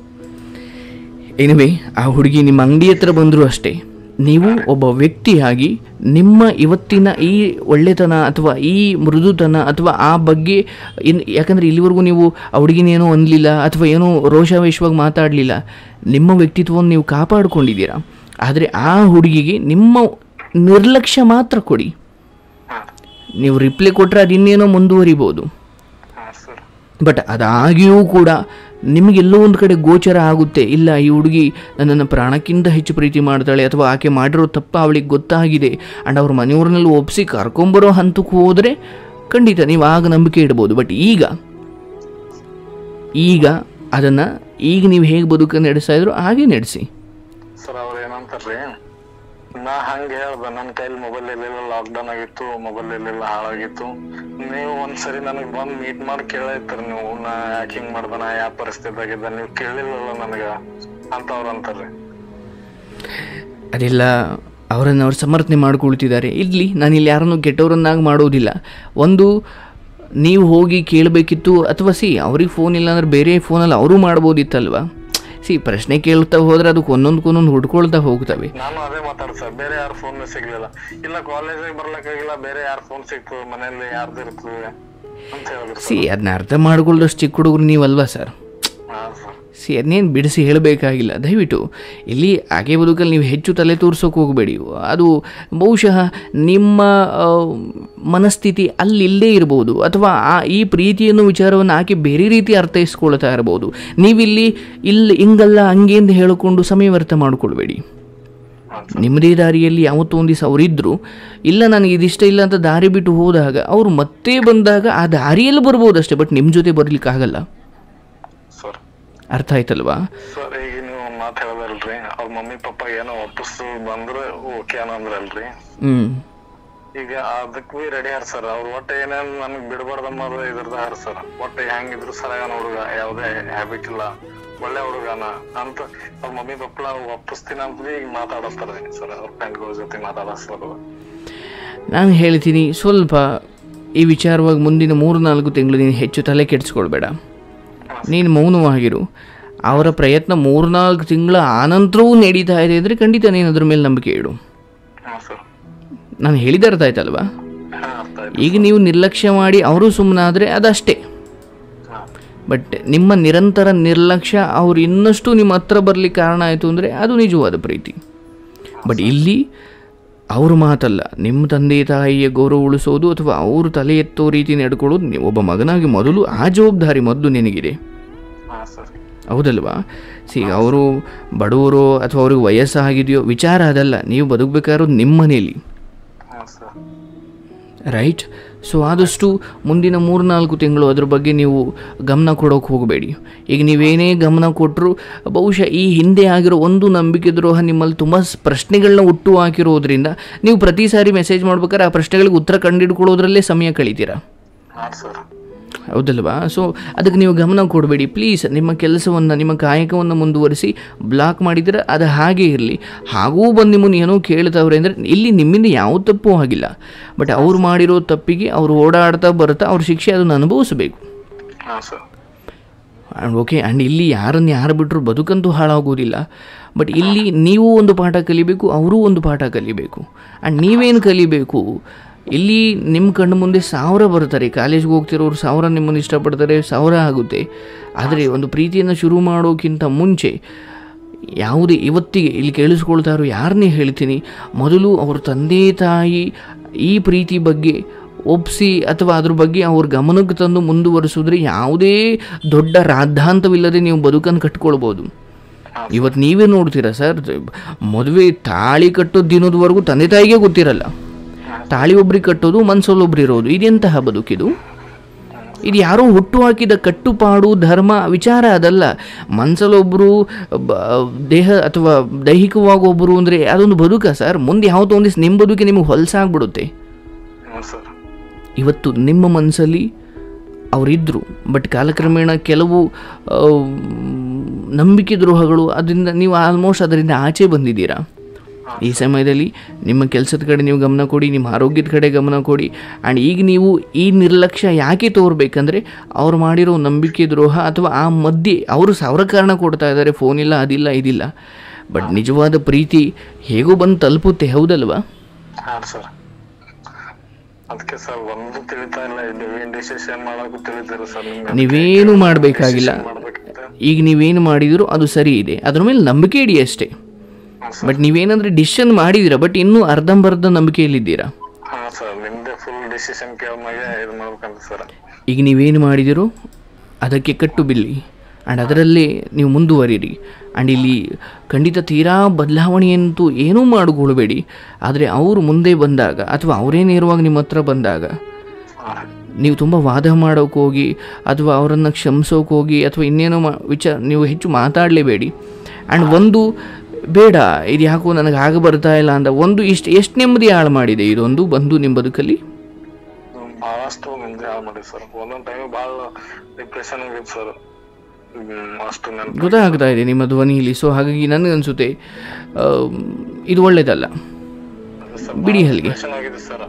ಎನಿವೆ ಆ ಹುಡುಗಿ ನಿಮ್ಮ ಅಂಗಡಿ ಹತ್ರ ಬಂದರೂ ಅಷ್ಟೇ ನೀವು ಒಬ್ಬ ವ್ಯಕ್ತಿಯಾಗಿ ನಿಮ್ಮ ಇವತ್ತಿನ ಈ ಒಳ್ಳೆತನ ಅಥವಾ ಈ ಮೃದುತನ ಅಥವಾ ಆ ಬಗ್ಗೆ ಇನ್ ಯಾಕಂದರೆ ಇಲ್ಲಿವರೆಗೂ ನೀವು ಆ ಹುಡುಗಿನೇನೋ ಅನ್ನಲಿಲ್ಲ ಅಥವಾ ಏನೋ ರೋಷಾವೇಶವಾಗಿ ಮಾತಾಡಲಿಲ್ಲ ನಿಮ್ಮ ವ್ಯಕ್ತಿತ್ವವನ್ನು ನೀವು ಕಾಪಾಡಿಕೊಂಡಿದ್ದೀರಾ ಆದರೆ ಆ ಹುಡುಗಿಗೆ ನಿಮ್ಮ ನಿರ್ಲಕ್ಷ್ಯ ಮಾತ್ರ ಕೊಡಿ ಹಾ ನೀವು ರಿಪ್ಲೈ ಕೊಟ್ಟರೆ ಅದು ಇನ್ನೇನೋ ಮುಂದುವರಿಬೋದು ಹಾ ಸರ್ ಬಟ್ ಅದಾಗಿಯೂ ಕೂಡ ನಿಮಗೆಲ್ಲೋ ಒಂದು ಕಡೆ ಗೋಚರ ಆಗುತ್ತೆ ಇಲ್ಲ ಈ ಹುಡುಗಿ ನನ್ನನ್ನು ಪ್ರಾಣಕ್ಕಿಂತ ಹೆಚ್ಚು ಪ್ರೀತಿ ಮಾಡ್ತಾಳೆ ಅಥವಾ ಆಕೆ ಮಾಡಿರೋ ತಪ್ಪ ಅವಳಿಗೆ ಗೊತ್ತಾಗಿದೆ ಆ್ಯಂಡ್ ಅವ್ರ ಮನೆಯವ್ರನ್ನೆಲ್ಲ ಒಪ್ಪಿಸಿ ಕರ್ಕೊಂಬರೋ ಹಂತಕ್ಕೆ ಹೋದರೆ ಖಂಡಿತ ನೀವು ಆಗ ನಂಬಿಕೆ ಇಡ್ಬೋದು ಬಟ್ ಈಗ ಈಗ ಅದನ್ನು ಈಗ ನೀವು ಹೇಗೆ ಬದುಕನ್ನು ನಡೆಸ್ತಾ ಇದ್ರು ಹಾಗೆ ನಡೆಸಿ ಸರ್ ಅವ್ರ ಏನಂತಾರ್ರಿ ನಾ ಹಂಗ ಹೇಳ್ದ ನನ್ನ ಕೈಲಿ ಮೊಬೈಲ್ ಇರ್ಲಿಲ್ಲ ಲಾಕ್ ಡೌನ್ ಆಗಿತ್ತು ಮೊಬೈಲ್ ಇರ್ಲಿಲ್ಲ ಹಾಳಾಗಿತ್ತು ನೀವು ಒಂದ್ಸರಿ ನನಗ್ ಬಂದ್ ಮೀಟ್ ಮಾಡಿ ಕೇಳೈತ್ರಿ ನೀವು ನಾ ಯಾಕೆ ಹಿಂಗ್ ಮಾಡ್ದ ನಾ ಯಾವ ಪರಿಸ್ಥಿತಿಯಾಗಿದ್ದ ನೀವು ಕೇಳಿಲ್ಲಲ್ಲ ನನಗ ಅಂತ ಅವ್ರ ಅಂತಾರ್ರಿ ಅದೆಲ್ಲ ಅವರನ್ನು ಅವ್ರು ಸಮರ್ಥನೆ ಮಾಡ್ಕೊಳ್ತಿದ್ದಾರೆ ಇರಲಿ ನಾನು ಇಲ್ಲಿ ಯಾರನ್ನು ಕೆಟ್ಟವರನ್ನಾಗಿ ಮಾಡೋದಿಲ್ಲ ಒಂದು ನೀವು ಹೋಗಿ ಕೇಳಬೇಕಿತ್ತು ಅಥವಾ ಸಿ ಅವ್ರಿಗೆ ಫೋನ್ ಇಲ್ಲ ಅಂದ್ರೆ ಬೇರೆ ಫೋನಲ್ಲಿ ಅವರು ಮಾಡ್ಬೋದಿತ್ತಲ್ವ ಸಿ ಪ್ರಶ್ನೆ ಕೇಳ್ತಾ ಹೋದ್ರೆ ಅದಕ್ಕೆ ಒಂದೊಂದಕ್ಕೊಂದೊಂದು ಹುಡ್ಕೊಳ್ತಾ ಹೋಗ್ತವೆ ನಾನು ಅದೇ ಮಾತಾಡ್ ಸರ್ ಬೇರೆ ಯಾರ ಫೋನ್ ಸಿಗ್ಲಿಲ್ಲ ಇಲ್ಲ ಕಾಲೇಜಿಗೆ ಬರ್ಲಕ್ಕಾಗಿಲ್ಲ ಬೇರೆ ಯಾರ ಫೋನ್ ಸಿಕ್ತು ಮನೆಯಲ್ಲಿ ಯಾರ್ದು ಇರ್ತದೆ ಅಂತ ಹೇಳಿದ್ರು ಸಿ ಅದನ್ನ ಅರ್ಥ ಮಾಡ್ಕೊಳ್ಳೋಷ್ಟು ಚಿಕ್ಕ ಹುಡುಗರು ನೀವಲ್ವಾ ಸರ್ ಹಾ ಸರ್ ಸಿ ಅದನ್ನೇನು ಬಿಡಿಸಿ ಹೇಳಬೇಕಾಗಿಲ್ಲ ದಯವಿಟ್ಟು ಇಲ್ಲಿ ಆಕೆ ಬದುಕಲ್ಲಿ ನೀವು ಹೆಚ್ಚು ತಲೆ ತೋರ್ಸೋಕೆ ಹೋಗಬೇಡಿ ಅದು ಬಹುಶಃ ನಿಮ್ಮ ಆ, ಮನಸ್ಥಿತಿ ಅಲ್ಲಿ ಇಲ್ಲೇ ಇರ್ಬೋದು ಅಥವಾ ಆ ಈ ಪ್ರೀತಿಯನ್ನು ವಿಚಾರವನ್ನು ಆಕೆ ಬೇರೆ ರೀತಿ ಅರ್ಥೈಸ್ಕೊಳ್ತಾ ಇರ್ಬೋದು ನೀವಿಲ್ಲಿ ಇಲ್ಲಿ ಹಿಂಗಲ್ಲ ಹಂಗೆ ಅಂತ ಹೇಳಿಕೊಂಡು ಸಮಯ ವ್ಯರ್ಥ ಮಾಡಿಕೊಳ್ಬೇಡಿ ಹಾ ನಿಮ್ಮದೇ ದಾರಿಯಲ್ಲಿ ಯಾವತ್ತೋ ಒಂದು ದಿವಸ ಅವರಿದ್ದರು ಇಲ್ಲ ನನಗೆ ಇದಿಷ್ಟ ಇಲ್ಲ ಅಂತ ದಾರಿ ಬಿಟ್ಟು ಹೋದಾಗ ಅವರು ಮತ್ತೆ ಬಂದಾಗ ಆ ದಾರಿಯಲ್ಲಿ ಬರ್ಬೋದು ಅಷ್ಟೇ ಬಟ್ ನಿಮ್ಮ ಜೊತೆ ಬರಲಿಕ್ಕಾಗಲ್ಲ ಸರ್ ಅರ್ಥ ಆಯ್ತಲ್ವಾ ಸರ್ ಈಗ ನೀವು ಒಂದ್ ಮಾತು ಹೇಳ್ದಲ್ರಿ ಅವ್ರ ಮಮ್ಮಿ ಪಪ್ಪ ಏನೋ ವಾಪಸ್ ಬಂದ್ರೆ ಓಕೆ ಅನ್ನಂದ್ರಲ್ರಿ ಹ್ಞೂ ಈಗ ಅದಕ್ ಬಿ ರೆಡಿ ಹಾರ ಸರ್ ಅವ್ರ ಒಟ್ಟ ಏನೇನ್ ನನ್ಗ್ ಬಿಡಬಾರ್ದಮ್ಮ ಇದ್ರದ ಹಾರ ಸರ್ ಒಟ್ಟ ಹೆಂಗಿದ್ರು ಸರಿಯಾಗನ ಹುಡುಗ ಯಾವ್ದೇ ಹ್ಯಾಬಿಟ್ ಇಲ್ಲ ಒಳ್ಳೆ ಹುಡುಗನ ಅಂತ ಅವ್ರ ಮಮ್ಮಿ ಪಪ್ಪ ಒಪ್ಪಿಸ್ತೀನಿ ಅಂತ ಬಿ ಈಗ ಮಾತಾಡಸ್ತಾರೆ ಸರ್ ಅವ್ರ ಫ್ರೆಂಡ್ಗಳ ಜೊತೆ ಮಾತಾಡಸ್ತಾರ ನಾನು ಹೇಳ್ತೀನಿ ಸ್ವಲ್ಪ ಈ ವಿಚಾರವಾಗಿ ಮುಂದಿನ ಮೂರು ನಾಲ್ಕು ತಿಂಗಳು ನೀನು ಹೆಚ್ಚು ತಲೆ ಕೆಡಿಸ್ಕೊಳ್ಬೇಡ ನೀನು ಮೌನವಾಗಿರು ಅವರ ಪ್ರಯತ್ನ ಮೂರ್ನಾಲ್ಕು ತಿಂಗಳ ಆನಂತರವೂ ನಡೀತಾ ಇದೆ ಅಂದರೆ ಖಂಡಿತ ನೀನು ಅದ್ರ ಮೇಲೆ ನಂಬಿಕೆ ಇಡು ಹಾ ಸರ್ ನಾನು ಹೇಳಿದ ಅರ್ಥ ಆಯ್ತಲ್ವಾ ಹಾ ಅರ್ಥ ಆಯ್ತು ಈಗ ನೀವು ನಿರ್ಲಕ್ಷ್ಯ ಮಾಡಿ ಅವರು ಸುಮ್ಮನಾದರೆ ಅದಷ್ಟೇ ಹಾ ಬಟ್ ನಿಮ್ಮ ನಿರಂತರ ನಿರ್ಲಕ್ಷ್ಯ ಅವ್ರು ಇನ್ನಷ್ಟು ನಿಮ್ಮ ಹತ್ರ ಬರಲಿಕ್ಕೆ ಕಾರಣ ಆಯಿತು ಅಂದರೆ ಅದು ನಿಜವಾದ ಪ್ರೀತಿ ಬಟ್ ಇಲ್ಲಿ ಅವ್ರ ಮಾತಲ್ಲ ನಿಮ್ಮ ತಂದೆ ತಾಯಿಯ ಗೌರವ ಉಳಿಸೋದು ಅಥವಾ ಅವರು ತಲೆ ಎತ್ತೋ ರೀತಿ ನಡ್ಕೊಳ್ಳೋದು ನೀವು ಒಬ್ಬ ಮಗನಾಗಿ ಮೊದಲು ಆ ಜವಾಬ್ದಾರಿ ಮೊದಲು ನಿನಗಿದೆ ಹಾ ಸರ್ ಹೌದಲ್ವಾ ಸಿ ಅವರು ಬಡವರು ಅಥವಾ ಅವ್ರಿಗೆ ವಯಸ್ಸಾಗಿದೆಯೋ ವಿಚಾರ ಅದಲ್ಲ ನೀವು ಬದುಕಬೇಕಾಗಿರೋದು ನಿಮ್ಮ ಮನೆಯಲ್ಲಿ ಹಾ ಸರ್ ರೈಟ್ ಸೊ ಆದಷ್ಟು ಮುಂದಿನ ಮೂರು ನಾಲ್ಕು ತಿಂಗಳು ಅದ್ರ ಬಗ್ಗೆ ನೀವು ಗಮನ ಕೊಡೋಕೆ ಹೋಗಬೇಡಿ ಈಗ ನೀವೇನೇ ಗಮನ ಕೊಟ್ಟರು ಬಹುಶಃ ಈ ಹಿಂದೆ ಆಗಿರೋ ಒಂದು ನಂಬಿಕೆ ದ್ರೋಹ ನಿಮ್ಮಲ್ಲಿ ತುಂಬ ಸ್- ಪ್ರಶ್ನೆಗಳನ್ನ ಹುಟ್ಟು ಹಾಕಿರೋದ್ರಿಂದ ನೀವು ಪ್ರತಿ ಸಾರಿ ಮೆಸೇಜ್ ಮಾಡ್ಬೇಕಾದ್ರೆ ಆ ಪ್ರಶ್ನೆಗಳಿಗೆ ಉತ್ತರ ಕಂಡುಹಿಡ್ಕೊಳ್ಳೋದ್ರಲ್ಲೇ ಸಮಯ ಕಳೀತೀರಾ ಹಾ ಸರ್ ಹೌದಲ್ವಾ ಸೊ ಅದಕ್ಕೆ ನೀವು ಗಮನ ಕೊಡಬೇಡಿ ಪ್ಲೀಸ್ ನಿಮ್ಮ ಕೆಲಸವನ್ನು ನಿಮ್ಮ ಕಾಯಕವನ್ನು ಮುಂದುವರಿಸಿ ಬ್ಲಾಕ್ ಮಾಡಿದರೆ ಅದು ಹಾಗೇ ಇರಲಿ ಹಾಗೂ ಬಂದು ನಿಮ್ಮನ್ನು ಏನೋ ಕೇಳ್ತಾವ್ರೆ ಅಂದರೆ ಇಲ್ಲಿ ನಿಮ್ಮಿಂದ ಯಾವ ತಪ್ಪು ಆಗಿಲ್ಲ ಬಟ್ ಅವ್ರು ಮಾಡಿರೋ ತಪ್ಪಿಗೆ ಅವ್ರು ಓಡಾಡ್ತಾ ಬರ್ತಾ ಅವ್ರ ಶಿಕ್ಷೆ ಅದನ್ನು ಅನುಭವಿಸಬೇಕು ಹಾ ಸರ್ ಆ್ಯಂಡ್ ಓಕೆ ಆ್ಯಂಡ್ ಇಲ್ಲಿ ಯಾರನ್ನು ಯಾರು ಬಿಟ್ಟರು ಬದುಕಂತೂ ಹಾಳಾಗೋದಿಲ್ಲ ಬಟ್ ಇಲ್ಲಿ ನೀವು ಒಂದು ಪಾಠ ಕಲಿಬೇಕು ಅವರೂ ಒಂದು ಪಾಠ ಕಲಿಬೇಕು ಆ್ಯಂಡ್ ನೀವೇನು ಕಲಿಬೇಕು ಇಲ್ಲಿ ನಿಮ್ಮ ಕಣ್ಣು ಮುಂದೆ ಸಾವಿರ ಬರ್ತಾರೆ ಕಾಲೇಜ್ಗೆ ಹೋಗ್ತಿರೋರು ಸಾವಿರ ನಿಮ್ಮನ್ನು ಇಷ್ಟಪಡ್ತಾರೆ ಸಾವಿರ ಆಗುತ್ತೆ ಆದರೆ ಒಂದು ಪ್ರೀತಿಯನ್ನು ಶುರು ಮಾಡೋಕ್ಕಿಂತ ಮುಂಚೆ ಯಾವುದೇ ಇವತ್ತಿಗೆ ಇಲ್ಲಿ ಕೇಳಿಸ್ಕೊಳ್ತಾರೋ ಯಾರನ್ನೇ ಹೇಳ್ತೀನಿ ಮೊದಲು ಅವ್ರ ತಂದೆ ತಾಯಿ ಈ ಪ್ರೀತಿ ಬಗ್ಗೆ ಒಪ್ಪಿಸಿ ಅಥವಾ ಅದ್ರ ಬಗ್ಗೆ ಅವ್ರ ಗಮನಕ್ಕೆ ತಂದು ಮುಂದುವರಿಸಿದ್ರೆ ಯಾವುದೇ ದೊಡ್ಡ ರಾದ್ಧಾಂತವಿಲ್ಲದೆ ನೀವು ಬದುಕನ್ನು ಕಟ್ಕೊಳ್ಬೋದು ಇವತ್ತು ನೀವೇ ನೋಡ್ತೀರಾ ಸರ್ ಮದುವೆ ತಾಳಿ ಕಟ್ಟೋ ದಿನದವರೆಗೂ ತಂದೆ ತಾಯಿಗೆ ಗೊತ್ತಿರಲ್ಲ ತಾಳಿ ಒಬ್ರಿಗೆ ಕಟ್ಟೋದು ಮನ್ಸಲ್ಲಿ ಒಬ್ರು ಇರೋದು ಇದೆಂತಹ ಬದುಕಿದು ಇದು ಯಾರೋ ಹುಟ್ಟು ಹಾಕಿದ ಕಟ್ಟುಪಾಡು ಧರ್ಮ ವಿಚಾರ ಅದಲ್ಲ ಮನ್ಸಲ್ಲೊಬ್ಬರು ದೇಹ ಅಥವಾ ದೈಹಿಕವಾಗಿ ಒಬ್ಬರು ಅಂದರೆ ಅದೊಂದು ಬದುಕ ಸರ್ ಮುಂದೆ ಯಾವುದೋ ಒಂದಿವ್ಸ ನಿಮ್ಮ ಬದುಕೆ ನಿಮಗೆ ಹೊಲಸಾಗ್ಬಿಡುತ್ತೆ ಹ್ಞೂ ಸರ್ ಇವತ್ತು ನಿಮ್ಮ ಮನಸ್ಸಲ್ಲಿ ಅವರಿದ್ದರು ಬಟ್ ಕಾಲಕ್ರಮೇಣ ಕೆಲವು ಆ, ನಂಬಿಕೆ ದ್ರೋಹಗಳು ಅದರಿಂದ ನೀವು ಆಲ್ಮೋಸ್ಟ್ ಅದರಿಂದ ಆಚೆ ಬಂದಿದ್ದೀರಾ ಈ ಸಮಯದಲ್ಲಿ ನಿಮ್ಮ ಕೆಲಸದ ಕಡೆ ನೀವು ಗಮನ ಕೊಡಿ ನಿಮ್ಮ ಆರೋಗ್ಯದ ಕಡೆ ಗಮನ ಕೊಡಿ ಆ್ಯಂಡ್ ಈಗ ನೀವು ಈ ನಿರ್ಲಕ್ಷ್ಯ ಯಾಕೆ ತೋರ್ಬೇಕಂದ್ರೆ ಅವ್ರು ಮಾಡಿರೋ ನಂಬಿಕೆ ದ್ರೋಹ ಅಥವಾ ಆ ಮಧ್ಯೆ ಅವರು ಸಾವಿರ ಕಾರಣ ಕೊಡ್ತಾ ಇದ್ದಾರೆ ಫೋನ್ ಇಲ್ಲ ಅದಿಲ್ಲ ಇದಿಲ್ಲ ಬಟ್ ನಿಜವಾದ ಪ್ರೀತಿ ಹೇಗೋ ಬಂದು ತಲುಪುತ್ತೆ ಹೌದಲ್ವಾ ಹಾಂ ಸರ್ ಅದಕ್ಕೆ ಸರ್ ಒಂದು ತಿಳಿತಾ ಇಲ್ಲ ನೀವೇನ್ ಡಿಸಿಷನ್ ಮಾಡಕ್ಕೂ ತಿಳಿದಿರ ಸರ್ ನಿಮ್ಗೆ ನೀವೇನು ಮಾಡಬೇಕಾಗಿಲ್ಲ ಮಾಡ್ಬೇಕಂತ ಈಗ ನೀವೇನು ಮಾಡಿದಿರೋ ಅದು ಸರಿ ಇದೆ ಅದ್ರ ಮೇಲೆ ನಂಬಿಕೆ ಇಡಿ ಅಷ್ಟೇ ಹಾಂ ಸರ್ ಬಟ್ ನೀವೇನಂದ್ರೆ ಡಿಸಿಷನ್ ಮಾಡಿದ್ದೀರಾ ಬಟ್ ಇನ್ನೂ ಅರ್ಧಂಬರ್ಧ ನಂಬಿಕೆಯಲ್ಲಿದ್ದೀರಾ ಹಾಂ ಸರ್ ನಿಮ್ದೇ ಫುಲ್ ಡಿಸಿಷನ್ ಕೇಳ್ಮಾಗೆ ಇದು ಮಾಡ್ಬೇಕಂತ ಸರ್ ಈಗ ನೀವೇನು ಮಾಡಿದಿರೋ ಅದಕ್ಕೆ ಕಟ್ಟು ಬಿಲ್ಲಿ ಆ್ಯಂಡ್ ಅದರಲ್ಲೇ ನೀವು ಮುಂದುವರಿರಿ ಆ್ಯಂಡ್ ಇಲ್ಲಿ ಖಂಡಿತ ತೀರಾ ಬದಲಾವಣೆಯಂತೂ ಏನೂ ಮಾಡಿಕೊಳ್ಬೇಡಿ ಆದರೆ ಅವರು ಮುಂದೆ ಬಂದಾಗ ಅಥವಾ ಅವರೇ ನೇರವಾಗಿ ನಿಮ್ಮ ಹತ್ರ ಬಂದಾಗ ಹಾಂ ನೀವು ತುಂಬ ವಾದ ಮಾಡೋಕೆ ಹೋಗಿ ಅಥವಾ ಅವರನ್ನು ಕ್ಷಮಿಸೋಕೆ ಹೋಗಿ ಅಥವಾ ಇನ್ನೇನೋ ಮಾ ವಿಚಾರ ನೀವು ಹೆಚ್ಚು ಮಾತಾಡಲೇಬೇಡಿ ಆ್ಯಂಡ್ ಒಂದು ಬೇಡ ಇದು ಯಾಕೋ ನನಗೆ ಆಗ ಬರ್ತಾ ಇಲ್ಲ ಅಂತ ಒಂದು ಇಷ್ಟು ಎಷ್ಟು ನೆಮ್ಮದಿ ಹಾಳು ಮಾಡಿದೆ ಇದೊಂದು ಬಂದು ನಿಮ್ಮ ಬದುಕಲ್ಲಿ ಬಹಳಷ್ಟು ನಿಮ್ದೆ ಹಾಳು ಮಾಡಿ ಸರ್ ಒಂದೊಂದ್ ಟೈಮ್ ಭಾಳ ಡಿಪ್ರೆಷನ್ ಆಗಿತ್ತು ಸರ್ ಅಷ್ಟು ನೆನಪು ಗೊತ್ತಾಗ್ತಾ ಇದೆ ನಿಮ್ಮ ಧ್ವನಿಯಲ್ಲಿ ಸೊ ಹಾಗಾಗಿ ನನಗನ್ಸುತ್ತೆ ಆ, ಇದು ಒಳ್ಳೆಯದಲ್ಲ ಬಿಡಿ ಅಲ್ಲಿಗೆ ಡಿಪ್ರೆಷನ್ ಆಗಿದೆ ಸರ್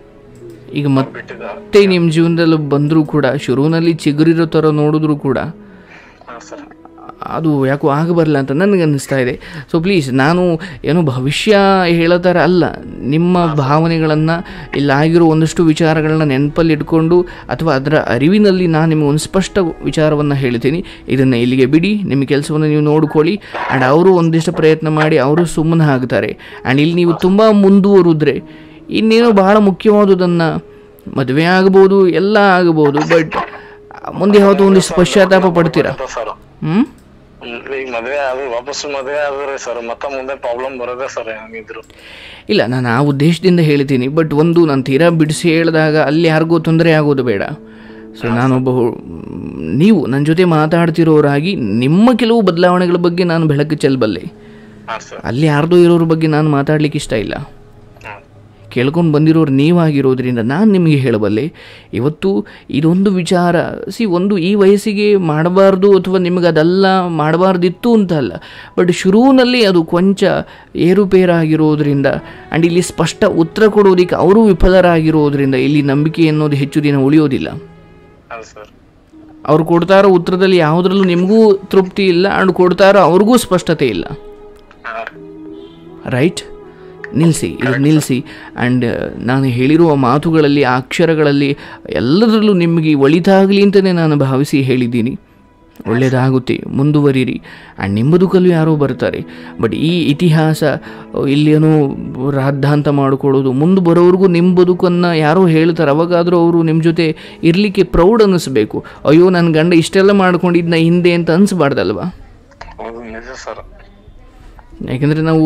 ಈಗ ಮತ್ತೆ ಬಿಟ್ಟಿದ್ದ ನಿಮ್ಮ ಜೀವನದಲ್ಲಿ ಬಂದರೂ ಕೂಡ ಶುರುವಿನಲ್ಲಿ ಚಿಗುರಿರೋ ಥರ ನೋಡಿದ್ರು ಕೂಡ ಹಾಂ ಸರ್ ಅದು ಯಾಕೋ ಆಗಬರಲ್ಲ ಅಂತ ನನಗೆ ಅನ್ನಿಸ್ತಾ ಇದೆ ಸೊ ಪ್ಲೀಸ್ ನಾನು ಏನೋ ಭವಿಷ್ಯ ಹೇಳೋ ಥರ ಅಲ್ಲ ನಿಮ್ಮ ಭಾವನೆಗಳನ್ನು ಇಲ್ಲಾಗಿರೋ ಒಂದಷ್ಟು ವಿಚಾರಗಳನ್ನ ನೆನಪಲ್ಲಿ ಇಟ್ಕೊಂಡು ಅಥವಾ ಅದರ ಅರಿವಿನಲ್ಲಿ ನಾನು ನಿಮಗೆ ಒಂದು ಸ್ಪಷ್ಟ ವಿಚಾರವನ್ನು ಹೇಳ್ತೀನಿ ಇದನ್ನು ಇಲ್ಲಿಗೆ ಬಿಡಿ ನಿಮ್ಮ ಕೆಲಸವನ್ನು ನೀವು ನೋಡ್ಕೊಳ್ಳಿ ಆ್ಯಂಡ್ ಅವರು ಒಂದಿಷ್ಟು ಪ್ರಯತ್ನ ಮಾಡಿ ಅವರು ಸುಮ್ಮನೆ ಆಗ್ತಾರೆ ಆ್ಯಂಡ್ ಇಲ್ಲಿ ನೀವು ತುಂಬ ಮುಂದುವರಿದ್ರೆ ಇನ್ನೇನೋ ಬಹಳ ಮುಖ್ಯವಾದುದನ್ನು ಮದುವೆ ಆಗ್ಬೋದು ಎಲ್ಲ ಆಗ್ಬೋದು ಬಟ್ ಮುಂದೆ ಯಾವತ್ತೋ ಒಂದಿಷ್ಟು ಪಶ್ಚಾತ್ತಾಪ ಪಡ್ತೀರಾ ಸರ್ ಹ್ಞೂ ಈಗ ಮದ್ವೆ ಆದ್ರೆ ವಾಪಸ್ ಮದ್ವೆ ಆದ್ರೆ ಸರ್ ಮತ್ತ ಮುಂದೆ ಪ್ರಾಬ್ಲಮ್ ಬರೋದೇ ಸರ್ ಹಂಗಿದ್ರು ಇಲ್ಲ ನಾನು ಆ ಉದ್ದೇಶದಿಂದ ಹೇಳ್ತೀನಿ ಬಟ್ ಒಂದು ನಾನು ತೀರಾ ಬಿಡಿಸಿ ಹೇಳಿದಾಗ ಅಲ್ಲಿ ಯಾರಿಗೂ ತೊಂದರೆ ಆಗೋದು ಬೇಡ ಸೊ ನಾನೊಬ್ಬ ಹು- ನೀವು ನನ್ನ ಜೊತೆ ಮಾತಾಡ್ತಿರೋರಾಗಿ ನಿಮ್ಮ ಕೆಲವು ಬದಲಾವಣೆಗಳ ಬಗ್ಗೆ ನಾನು ಬೆಳಕು ಚೆಲ್ಲಬಲ್ಲೆ ಹಾಂ ಸರ್ ಅಲ್ಲಿ ಯಾರ್ದೋ ಇರೋರ ಬಗ್ಗೆ ನಾನು ಮಾತಾಡ್ಲಿಕ್ಕೆ ಇಷ್ಟ ಇಲ್ಲ ಹ್ಮ್ ಕೇಳ್ಕೊಂಡು ಬಂದಿರೋರು ನೀವಾಗಿರೋದ್ರಿಂದ ನಾನು ನಿಮಗೆ ಹೇಳಬಲ್ಲೆ ಇವತ್ತು ಇದೊಂದು ವಿಚಾರ ಸಿ ಒಂದು ಈ ವಯಸ್ಸಿಗೆ ಮಾಡಬಾರ್ದು ಅಥವಾ ನಿಮಗೆ ಅದೆಲ್ಲ ಮಾಡಬಾರ್ದಿತ್ತು ಅಂತ ಅಲ್ಲ ಬಟ್ ಶುರುವಿನಲ್ಲಿ ಅದು ಕೊಂಚ ಏರುಪೇರಾಗಿರೋದ್ರಿಂದ ಆ್ಯಂಡ್ ಇಲ್ಲಿ ಸ್ಪಷ್ಟ ಉತ್ತರ ಕೊಡೋದಕ್ಕೆ ಅವರು ವಿಫಲರಾಗಿರೋದ್ರಿಂದ ಇಲ್ಲಿ ನಂಬಿಕೆ ಅನ್ನೋದು ಹೆಚ್ಚು ದಿನ ಉಳಿಯೋದಿಲ್ಲ ಹೌದು ಸರ್ ಅವ್ರು ಕೊಡ್ತಾರೋ ಉತ್ತರದಲ್ಲಿ ಯಾವುದ್ರಲ್ಲೂ ನಿಮಗೂ ತೃಪ್ತಿ ಇಲ್ಲ ಆ್ಯಂಡ್ ಕೊಡ್ತಾರೋ ಅವ್ರಿಗೂ ಸ್ಪಷ್ಟತೆ ಇಲ್ಲ ಹಾಂ ರೀ ರೈಟ್ ನಿಲ್ಲಿಸಿ ಇದು ನಿಲ್ಲಿಸಿ ಆ್ಯಂಡ್ ನಾನು ಹೇಳಿರುವ ಮಾತುಗಳಲ್ಲಿ ಆ ಅಕ್ಷರಗಳಲ್ಲಿ ಎಲ್ಲದರಲ್ಲೂ ನಿಮಗೆ ಒಳಿತಾಗಲಿ ಅಂತಲೇ ನಾನು ಭಾವಿಸಿ ಹೇಳಿದ್ದೀನಿ ಒಳ್ಳೆಯದಾಗುತ್ತೆ ಮುಂದುವರಿರಿ ಆ್ಯಂಡ್ ನಿಮ್ಮ ಬದುಕಲ್ಲೂ ಯಾರೋ ಬರ್ತಾರೆ ಬಟ್ ಈ ಇತಿಹಾಸ ಇಲ್ಲೇನೋ ರಾದ್ಧಾಂತ ಮಾಡಿಕೊಳ್ಳೋದು ಮುಂದೆ ಬರೋವ್ರಿಗೂ ನಿಮ್ಮ ಬದುಕನ್ನು ಯಾರೋ ಹೇಳ್ತಾರೆ ಅವಾಗಾದರೂ ಅವರು ನಿಮ್ಮ ಜೊತೆ ಇರಲಿಕ್ಕೆ ಪ್ರೌಡ್ ಅನ್ನಿಸ್ಬೇಕು ಅಯ್ಯೋ ನನ್ನ ಗಂಡ ಇಷ್ಟೆಲ್ಲ ಮಾಡ್ಕೊಂಡಿದ್ನ ಹಿಂದೆ ಅಂತ ಅನಿಸ್ಬಾರ್ದಲ್ವಾ ಹೌದು ನಿಜ ಸರ್ ಯಾಕೆಂದರೆ ನಾವು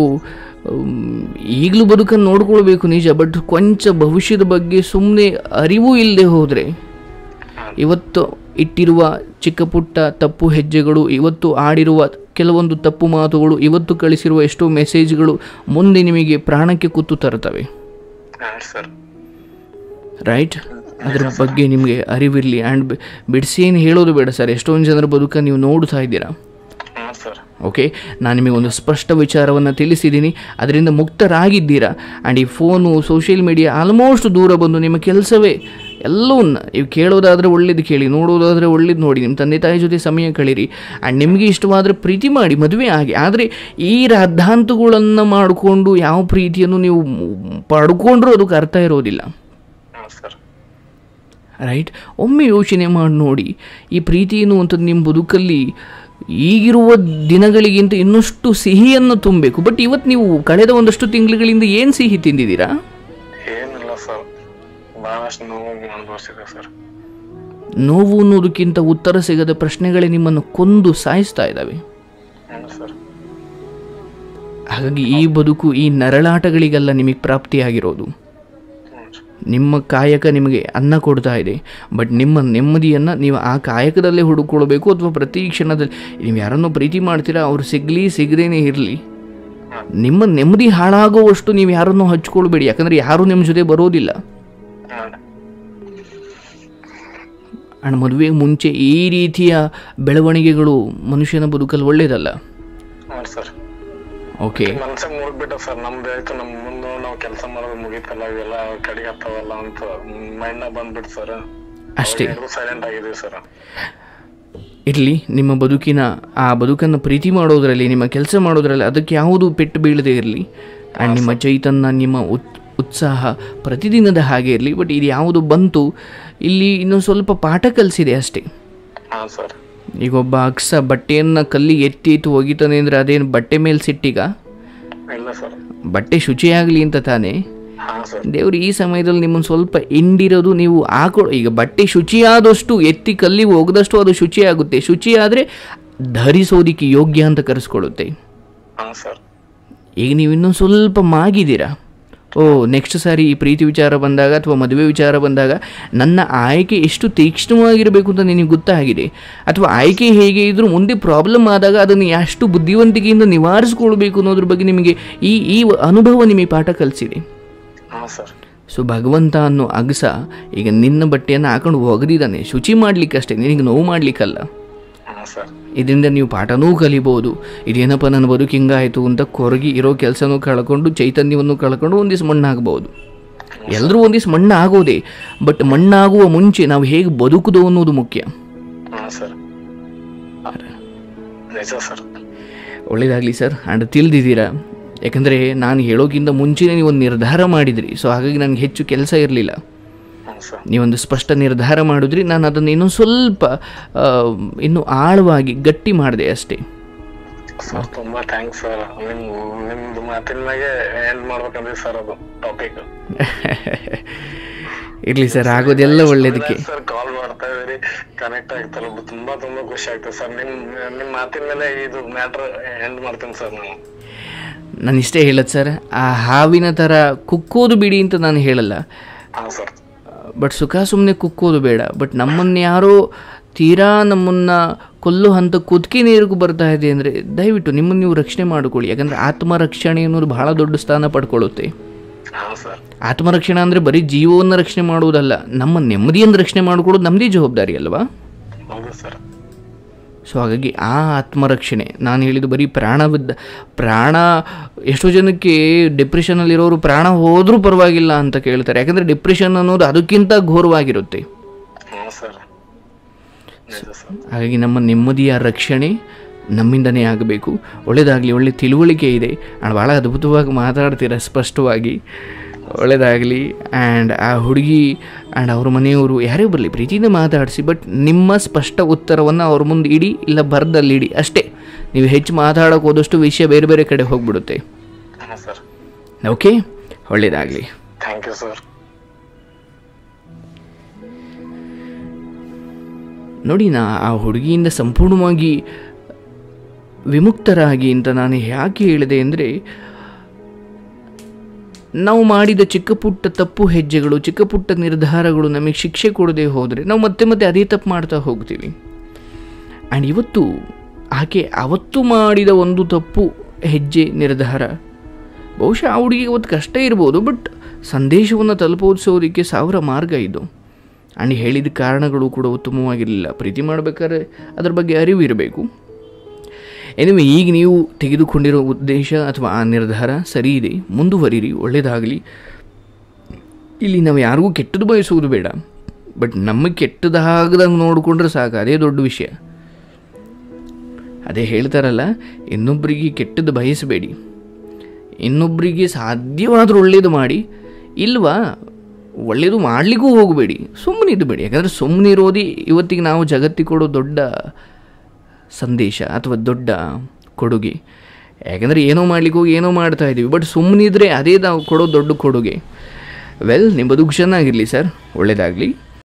ಮ್, ಈಗಲೂ ಬದುಕನ್ನು ನೋಡ್ಕೊಳ್ಬೇಕು ನಿಜ ಬಟ್ ಕೊಂಚ ಭವಿಷ್ಯದ ಬಗ್ಗೆ ಸುಮ್ಮನೆ ಅರಿವು ಇಲ್ಲದೆ ಹೋದರೆ ಇವತ್ತು ಇಟ್ಟಿರುವ ಚಿಕ್ಕ ಪುಟ್ಟ ತಪ್ಪು ಹೆಜ್ಜೆಗಳು ಇವತ್ತು ಆಡಿರುವ ಕೆಲವೊಂದು ತಪ್ಪು ಮಾತುಗಳು ಇವತ್ತು ಕಳಿಸಿರುವ ಎಷ್ಟೋ ಮೆಸೇಜ್ಗಳು ಮುಂದೆ ನಿಮಗೆ ಪ್ರಾಣಕ್ಕೆ ಕುತ್ತು ತರ್ತವೆ ಹಾಂ ಸರ್ ರೈಟ್ ಅದ್ರ ಬಗ್ಗೆ ನಿಮಗೆ ಅರಿವಿರಲಿ ಆ್ಯಂಡ್ ಬಿಡಿಸಿ ಏನು ಹೇಳೋದು ಬೇಡ ಸರ್ ಎಷ್ಟೊಂದು ಜನರ ಬದುಕನ್ನು ನೀವು ನೋಡ್ತಾ ಇದ್ದೀರಾ ಹಾಂ ಸರ್ ಓಕೆ ನಾನು ನಿಮಗೆ ಒಂದು ಸ್ಪಷ್ಟ ವಿಚಾರವನ್ನು ತಿಳಿಸಿದ್ದೀನಿ ಅದರಿಂದ ಮುಕ್ತರಾಗಿದ್ದೀರಾ ಆ್ಯಂಡ್ ಈ ಫೋನು ಸೋಷಿಯಲ್ ಮೀಡಿಯಾ ಆಲ್ಮೋಸ್ಟ್ ದೂರ ಬಂದು ನಿಮ್ಮ ಕೆಲಸವೇ ಎಲ್ಲವನ್ನ ನೀವು ಕೇಳೋದಾದರೆ ಒಳ್ಳೇದು ಕೇಳಿ ನೋಡೋದಾದರೆ ಒಳ್ಳೇದು ನೋಡಿ ನಿಮ್ಮ ತಂದೆ ತಾಯಿ ಜೊತೆ ಸಮಯ ಕಳೀರಿ ಆ್ಯಂಡ್ ನಿಮಗೆ ಇಷ್ಟವಾದರೆ ಪ್ರೀತಿ ಮಾಡಿ ಮದುವೆ ಆಗಿ ಆದರೆ ಈ ರಾದ್ಧಾಂತಗಳನ್ನು ಮಾಡಿಕೊಂಡು ಯಾವ ಪ್ರೀತಿಯನ್ನು ನೀವು ಪಡ್ಕೊಂಡ್ರೂ ಅದಕ್ಕೆ ಅರ್ಥ ಇರೋದಿಲ್ಲ ಹಾ ಸರ್ ರೈಟ್ ಒಮ್ಮೆ ಯೋಚನೆ ಮಾಡಿ ನೋಡಿ ಈ ಪ್ರೀತಿ ಎನ್ನುವಂಥದ್ದು ನಿಮ್ಮ ಬದುಕಲ್ಲಿ ಈಗಿರುವ ದಿನಗಳಿಗಿಂತ ಇನ್ನಷ್ಟು ಸಿಹಿಯನ್ನು ತುಂಬಬೇಕು ಬಟ್ ಇವತ್ತು ನೀವು ಕಳೆದ ಒಂದಷ್ಟು ತಿಂಗಳುಗಳಿಂದ ಏನು ಸಿಹಿ ತಿಂದಿದ್ದೀರಾ ಏನಿಲ್ಲ ಸರ್ ಬಹಳಷ್ಟು ನೋವು ಅನುಭವಿಸಿದೆ ಸರ್ ನೋವು ಅನ್ನೋದಕ್ಕಿಂತ ಉತ್ತರ ಸಿಗದ ಪ್ರಶ್ನೆಗಳೇ ನಿಮ್ಮನ್ನು ಕೊಂದು ಸಾಯಿಸ್ತಾ ಇದ್ದಾವೆ ಹ್ಞೂ ಸರ್ ಹಾಗಾಗಿ ಈ ಬದುಕು ಈ ನರಳಾಟಗಳಿಗೆಲ್ಲ ನಿಮಗೆ ಪ್ರಾಪ್ತಿಯಾಗಿರೋದು ಹ್ಞೂ ಸರ್ ನಿಮ್ಮ ಕಾಯಕ ನಿಮಗೆ ಅನ್ನ ಕೊಡ್ತಾ ಇದೆ ಬಟ್ ನಿಮ್ಮ ನೆಮ್ಮದಿಯನ್ನು ನೀವು ಆ ಕಾಯಕದಲ್ಲೇ ಹುಡುಕೊಳ್ಬೇಕು ಅಥವಾ ಪ್ರತಿ ಕ್ಷಣದಲ್ಲಿ ನೀವು ಯಾರನ್ನೋ ಪ್ರೀತಿ ಮಾಡ್ತೀರಾ ಅವ್ರು ಸಿಗಲಿ ಸಿಗದೇನೆ ಇರಲಿ ನಿಮ್ಮ ನೆಮ್ಮದಿ ಹಾಳಾಗುವಷ್ಟು ನೀವು ಯಾರನ್ನೂ ಹಚ್ಕೊಳ್ಬೇಡಿ ಯಾಕಂದರೆ ಯಾರೂ ನಿಮ್ಮ ಜೊತೆ ಬರೋದಿಲ್ಲ ಹಾಂ ಆ್ಯಂಡ್ ಮದುವೆಗೆ ಮುಂಚೆ ಈ ರೀತಿಯ ಬೆಳವಣಿಗೆಗಳು ಮನುಷ್ಯನ ಬದುಕಲ್ಲಿ ಒಳ್ಳೆಯದಲ್ಲ ಹ್ಞೂ ಸರ್ ಓಕೆ ಮನ್ಸಾಗ ಮುಳುಗ್ಬಿಟ್ಟ ಸರ್ ನಮ್ದು ಆಯ್ತು ನಮ್ ಮುಂದೆ ನಾವು ಕೆಲಸ ಮಾಡೋದು ಮುಗೀತಲ್ಲ ಇವೆಲ್ಲ ಕಡಿಗೆ ಹತ್ತವಲ್ಲ ಅಂತ ಮೈಂಡ್ ಬಂದ್ಬಿಟ್ಟು ಸರ್ ಅಷ್ಟೇ ಸೈಲೆಂಟ್ ಆಗಿದೀವಿ ಸರ್ ಇರಲಿ ನಿಮ್ಮ ಬದುಕಿನ ಆ ಬದುಕನ್ನು ಪ್ರೀತಿ ಮಾಡೋದರಲ್ಲಿ ನಿಮ್ಮ ಕೆಲಸ ಮಾಡೋದರಲ್ಲಿ ಅದಕ್ಕೆ ಯಾವುದು ಪೆಟ್ಟು ಬೀಳದೇ ಇರಲಿ ಆ್ಯಂಡ್ ನಿಮ್ಮ ಚೈತನ್ಯ ನಿಮ್ಮ ಉತ್ ಉತ್ಸಾಹ ಪ್ರತಿದಿನದ ಹಾಗೆ ಇರಲಿ ಬಟ್ ಇದು ಯಾವುದು ಬಂತು ಇಲ್ಲಿ ಇನ್ನೊಂದು ಸ್ವಲ್ಪ ಪಾಠ ಕಲಿಸಿದೆ ಅಷ್ಟೇ ಹಾ ಸರ್ ಈಗ ಒಬ್ಬ ಅಕ್ಸ ಬಟ್ಟೆಯನ್ನು ಕಲ್ಲಿಗೆ ಎತ್ತಿ ಎತ್ತಿ ಒಗಿತಾನೆ ಅಂದರೆ ಅದೇನು ಬಟ್ಟೆ ಮೇಲೆ ಸಿಟ್ಟಿಗ ಇಲ್ಲ ಸರ್ ಬಟ್ಟೆ ಶುಚಿಯಾಗಲಿ ಅಂತ ತಾನೇ ಹಾ ಸರ್ ದೇವ್ರು ಈ ಸಮಯದಲ್ಲಿ ನಿಮ್ಮನ್ನು ಸ್ವಲ್ಪ ಹಿಂಡಿರೋದು ನೀವು ಹಾಕೋ ಈಗ ಬಟ್ಟೆ ಶುಚಿಯಾದಷ್ಟು ಎತ್ತಿ ಕಲ್ಲಿಗೆ ಒಗೆದಷ್ಟು ಅದು ಶುಚಿಯಾಗುತ್ತೆ ಶುಚಿಯಾದರೆ ಧರಿಸೋದಿಕ್ಕೆ ಯೋಗ್ಯ ಅಂತ ಕರೆಸ್ಕೊಳ್ಳುತ್ತೆ ಹಾ ಸರ್ ಈಗ ನೀವು ಇನ್ನೊಂದು ಸ್ವಲ್ಪ ಮಾಗಿದ್ದೀರಾ ಓ ನೆಕ್ಸ್ಟ್ ಸಾರಿ ಈ ಪ್ರೀತಿ ವಿಚಾರ ಬಂದಾಗ ಅಥವಾ ಮದುವೆ ವಿಚಾರ ಬಂದಾಗ ನನ್ನ ಆಯ್ಕೆ ಎಷ್ಟು ತೀಕ್ಷ್ಣವಾಗಿರಬೇಕು ಅಂತ ನಿನಗೆ ಗೊತ್ತಾಗಿದೆ ಅಥವಾ ಆಯ್ಕೆ ಹೇಗೆ ಇದ್ರೂ ಮುಂದೆ ಪ್ರಾಬ್ಲಮ್ ಆದಾಗ ಅದನ್ನು ಎಷ್ಟು ಬುದ್ಧಿವಂತಿಕೆಯಿಂದ ನಿವಾರಿಸ್ಕೊಳ್ಬೇಕು ಅನ್ನೋದ್ರ ಬಗ್ಗೆ ನಿಮಗೆ ಈ ಈ ಅನುಭವ ನಿಮಗೆ ಪಾಠ ಕಲಿಸಿದೆ ಹಾ ಸರ್ ಸೊ ಭಗವಂತ ಅನ್ನೋ ಅಗಸ ಈಗ ನಿನ್ನ ಬಟ್ಟೆಯನ್ನು ಹಾಕೊಂಡು ಒಗೆದಿದ್ದಾನೆ ಶುಚಿ ಮಾಡ್ಲಿಕ್ಕಷ್ಟೇ ನಿನಗೆ ನೋವು ಮಾಡ್ಲಿಕ್ಕಲ್ಲ ಹಾ ಸರ್ ಇದರಿಂದ ನೀವು ಪಾಠನೂ ಕಲಿಬೋದು ಇದೇನಪ್ಪ ನನ್ನ ಬದುಕು ಹಿಂಗಾಯಿತು ಅಂತ ಕೊರಗಿ ಇರೋ ಕೆಲಸನೂ ಕಳ್ಕೊಂಡು ಚೈತನ್ಯವನ್ನು ಕಳ್ಕೊಂಡು ಒಂದಿವ್ಸ ಮಣ್ಣಾಗ್ಬೋದು ಎಲ್ಲರೂ ಒಂದಿವ್ಸ ಮಣ್ಣಾಗೋದೆ ಬಟ್ ಮಣ್ಣಾಗುವ ಮುಂಚೆ ನಾವು ಹೇಗೆ ಬದುಕುದು ಅನ್ನೋದು ಮುಖ್ಯ ಹಾ ಸರ್ ನಿಜ ಸರ್ ಒಳ್ಳೇದಾಗಲಿ ಸರ್ ಆ್ಯಂಡ್ ತಿಳಿದಿದ್ದೀರಾ ಯಾಕಂದರೆ ನಾನು ಹೇಳೋಕ್ಕಿಂತ ಮುಂಚೆನೇ ನೀವು ಒಂದು ನಿರ್ಧಾರ ಮಾಡಿದ್ರಿ ಸೊ ಹಾಗಾಗಿ ನನಗೆ ಹೆಚ್ಚು ಕೆಲಸ ಇರಲಿಲ್ಲ ಹಾ ಸರ್ ನೀವೊಂದು ಸ್ಪಷ್ಟ ನಿರ್ಧಾರ ಮಾಡಿದ್ರಿ ನಾನು ಅದನ್ನು ಇನ್ನೂ ಸ್ವಲ್ಪ ಆ, ಇನ್ನೂ ಆಳವಾಗಿ ಗಟ್ಟಿ ಮಾಡಿದೆ ಅಷ್ಟೇ ಸರ್ ತುಂಬಾ ಥ್ಯಾಂಕ್ಸ್ ಸರ್ ನಿಮ್ ನಿಮ್ದು ಮಾತಿನ ಮ್ಯಾಗೆ ಎಂಡ್ ಮಾಡ್ಬೇಕಂದ್ರೆ ಸರ್ ಅದು ಟಾಪಿಕ್ ಇರಲಿ ಸರ್ ಆಗೋದೆಲ್ಲ ಒಳ್ಳೇದಕ್ಕೆ ಸರ್ ಕಾಲ್ ಮಾಡ್ತಾ ಇದೀರಿ ಕನೆಕ್ಟ್ ಆಗ್ತಲ್ಲ ತುಂಬಾ ತುಂಬಾ ಖುಷಿ ಆಗ್ತದೆ ಸರ್ ನಿಮ್ ನಿಮ್ ಮಾತಿನ ಮೇಲೆ ಇದು ಮ್ಯಾಟ್ರ್ ಎಂಡ್ ಮಾಡ್ತೀನಿ ಸರ್ ನಾನು ನಾನು ಇಷ್ಟೇ ಹೇಳೋದು ಸರ್ ಆ ಹಾವಿನ ಥರ ಕುಕ್ಕೋದು ಬಿಡಿ ಅಂತ ನಾನು ಹೇಳಲ್ಲ ಹಾ ಸರ್ ಬಟ್ ಸುಖ ಸುಮ್ಮನೆ ಕುಕ್ಕೋದು ಬೇಡ ಬಟ್ ನಮ್ಮನ್ನು ಯಾರೋ ತೀರಾ ನಮ್ಮನ್ನು ಕೊಲ್ಲೋ ಹಂತ ಕುದ್ಕೆ ನೀರಿಗೂ ಬರ್ತಾ ಇದೆ ಅಂದರೆ ದಯವಿಟ್ಟು ನಿಮ್ಮನ್ನು ನೀವು ರಕ್ಷಣೆ ಮಾಡಿಕೊಳ್ಳಿ ಯಾಕಂದರೆ ಆತ್ಮರಕ್ಷಣೆ ಅನ್ನೋದು ಬಹಳ ದೊಡ್ಡ ಸ್ಥಾನ ಪಡ್ಕೊಳ್ಳುತ್ತೆ ಹಾ ಸರ್ ಆತ್ಮರಕ್ಷಣೆ ಅಂದರೆ ಬರೀ ಜೀವವನ್ನು ರಕ್ಷಣೆ ಮಾಡುವುದಲ್ಲ ನಮ್ಮ ನೆಮ್ಮದಿಯನ್ನು ರಕ್ಷಣೆ ಮಾಡಿಕೊಳ್ಳೋದು ನಮ್ಮದೇ ಜವಾಬ್ದಾರಿ ಅಲ್ವಾ ಹೌದು ಸರ್ ಸೊ ಹಾಗಾಗಿ ಆ ಆತ್ಮರಕ್ಷಣೆ ನಾನು ಹೇಳಿದ್ದು ಬರೀ ಪ್ರಾಣವಿದ್ದ ಪ್ರಾಣ ಎಷ್ಟೋ ಜನಕ್ಕೆ ಡಿಪ್ರೆಷನಲ್ಲಿರೋರು ಪ್ರಾಣ ಹೋದರೂ ಪರವಾಗಿಲ್ಲ ಅಂತ ಕೇಳ್ತಾರೆ ಯಾಕಂದರೆ ಡಿಪ್ರೆಷನ್ ಅನ್ನೋದು ಅದಕ್ಕಿಂತ ಘೋರವಾಗಿರುತ್ತೆ ಹಾ ಸರ್ ನಿಜ ಸರ್ ಹಾಗಾಗಿ ನಮ್ಮ ನೆಮ್ಮದಿಯ ರಕ್ಷಣೆ ನಮ್ಮಿಂದನೇ ಆಗಬೇಕು ಒಳ್ಳೆಯದಾಗಲಿ ಒಳ್ಳೆ ತಿಳುವಳಿಕೆ ಇದೆ ಆ್ಯಂಡ್ ಭಾಳ ಅದ್ಭುತವಾಗಿ ಮಾತಾಡ್ತೀರ ಸ್ಪಷ್ಟವಾಗಿ ಒಳ್ಳೆಯದಾಗಲಿ ಆ್ಯಂಡ್ ಆ ಹುಡುಗಿ ಆ್ಯಂಡ್ ಅವ್ರ ಮನೆಯವರು ಯಾರೇ ಬರಲಿ ಪ್ರೀತಿಯಿಂದ ಮಾತಾಡಿಸಿ ಬಟ್ ನಿಮ್ಮ ಸ್ಪಷ್ಟ ಉತ್ತರವನ್ನು ಅವ್ರ ಮುಂದೆ ಇಡಿ ಇಲ್ಲ ಬರದಲ್ಲಿ ಇಡಿ ಅಷ್ಟೇ ನೀವು ಹೆಚ್ಚು ಮಾತಾಡೋಕೆ ಹೋದಷ್ಟು ವಿಷಯ ಬೇರೆ ಬೇರೆ ಕಡೆ ಹೋಗ್ಬಿಡುತ್ತೆ ಹಾ ಸರ್ ಓಕೆ ಒಳ್ಳೆಯದಾಗಲಿ ಥ್ಯಾಂಕ್ ಯು ಸರ್ ನೋಡಿ ನಾ ಆ ಹುಡುಗಿಯಿಂದ ಸಂಪೂರ್ಣವಾಗಿ ವಿಮುಕ್ತರಾಗಿ ಅಂತ ನಾನು ಯಾಕೆ ಹೇಳಿದೆ ಅಂದರೆ ನಾವು ಮಾಡಿದ ಚಿಕ್ಕ ಪುಟ್ಟ ತಪ್ಪು ಹೆಜ್ಜೆಗಳು ಚಿಕ್ಕ ಪುಟ್ಟ ನಿರ್ಧಾರಗಳು ನಮಗೆ ಶಿಕ್ಷೆ ಕೊಡದೆ ಹೋದರೆ ನಾವು ಮತ್ತೆ ಮತ್ತೆ ಅದೇ ತಪ್ಪು ಮಾಡ್ತಾ ಹೋಗ್ತೀವಿ ಆ್ಯಂಡ್ ಇವತ್ತು ಆಕೆ ಅವತ್ತು ಮಾಡಿದ ಒಂದು ತಪ್ಪು ಹೆಜ್ಜೆ ನಿರ್ಧಾರ ಬಹುಶಃ ಆ ಹುಡುಗಿಗೆ ಅವತ್ತು ಕಷ್ಟ ಇರ್ಬೋದು ಬಟ್ ಸಂದೇಶವನ್ನು ತಲುಪಿಸೋದಕ್ಕೆ ಸಾವಿರ ಮಾರ್ಗ ಇದು ಆ್ಯಂಡ್ ಹೇಳಿದ ಕಾರಣಗಳು ಕೂಡ ಉತ್ತಮವಾಗಿರಲಿಲ್ಲ ಪ್ರೀತಿ ಮಾಡಬೇಕಾದ್ರೆ ಅದ್ರ ಬಗ್ಗೆ ಅರಿವು ಇರಬೇಕು ಎನಿವೆ ಈಗ ನೀವು ತೆಗೆದುಕೊಂಡಿರೋ ಉದ್ದೇಶ ಅಥವಾ ಆ ನಿರ್ಧಾರ ಸರಿ ಇದೆ ಮುಂದುವರಿರಿ ಒಳ್ಳೆಯದಾಗಲಿ ಇಲ್ಲಿ ನಾವು ಯಾರಿಗೂ ಕೆಟ್ಟದ್ದು ಬಯಸುವುದು ಬೇಡ ಬಟ್ ನಮಗೆ ಕೆಟ್ಟದಾಗದಂಗೆ ನೋಡಿಕೊಂಡ್ರೆ ಸಾಕು ಅದೇ ದೊಡ್ಡ ವಿಷಯ ಅದೇ ಹೇಳ್ತಾರಲ್ಲ ಇನ್ನೊಬ್ಬರಿಗೆ ಕೆಟ್ಟದ್ದು ಬಯಸಬೇಡಿ ಇನ್ನೊಬ್ಬರಿಗೆ ಸಾಧ್ಯವಾದರೂ ಒಳ್ಳೇದು ಮಾಡಿ ಇಲ್ವಾ ಒಳ್ಳೆಯದು ಮಾಡಲಿಕ್ಕೂ ಹೋಗಬೇಡಿ ಸುಮ್ಮನೆ ಇದ್ಬೇಡಿ ಯಾಕಂದರೆ ಸುಮ್ಮನೆ ಇರೋದು ಇವತ್ತಿಗೆ ನಾವು ಜಗತ್ತಿಗೆ ಕೊಡೋ ದೊಡ್ಡ ಸಂದೇಶ ಅಥವಾ ದೊಡ್ಡ ಕೊಡುಗೆ ಯಾಕಂದರೆ ಏನೋ ಮಾಡ್ಲಿಕ್ಕೆ ಹೋಗಿ ಏನೋ ಮಾಡ್ತಾ ಇದ್ದೀವಿ ಬಟ್ ಸುಮ್ಮನಿದ್ರೆ ಅದೇ ನಾವು ಕೊಡೋ ದೊಡ್ಡ ಕೊಡುಗೆ ವೆಲ್ ನಿಮ್ಮ ಬದುಕು ಚೆನ್ನಾಗಿರಲಿ ಸರ್ ಒಳ್ಳೆಯದಾಗಲಿ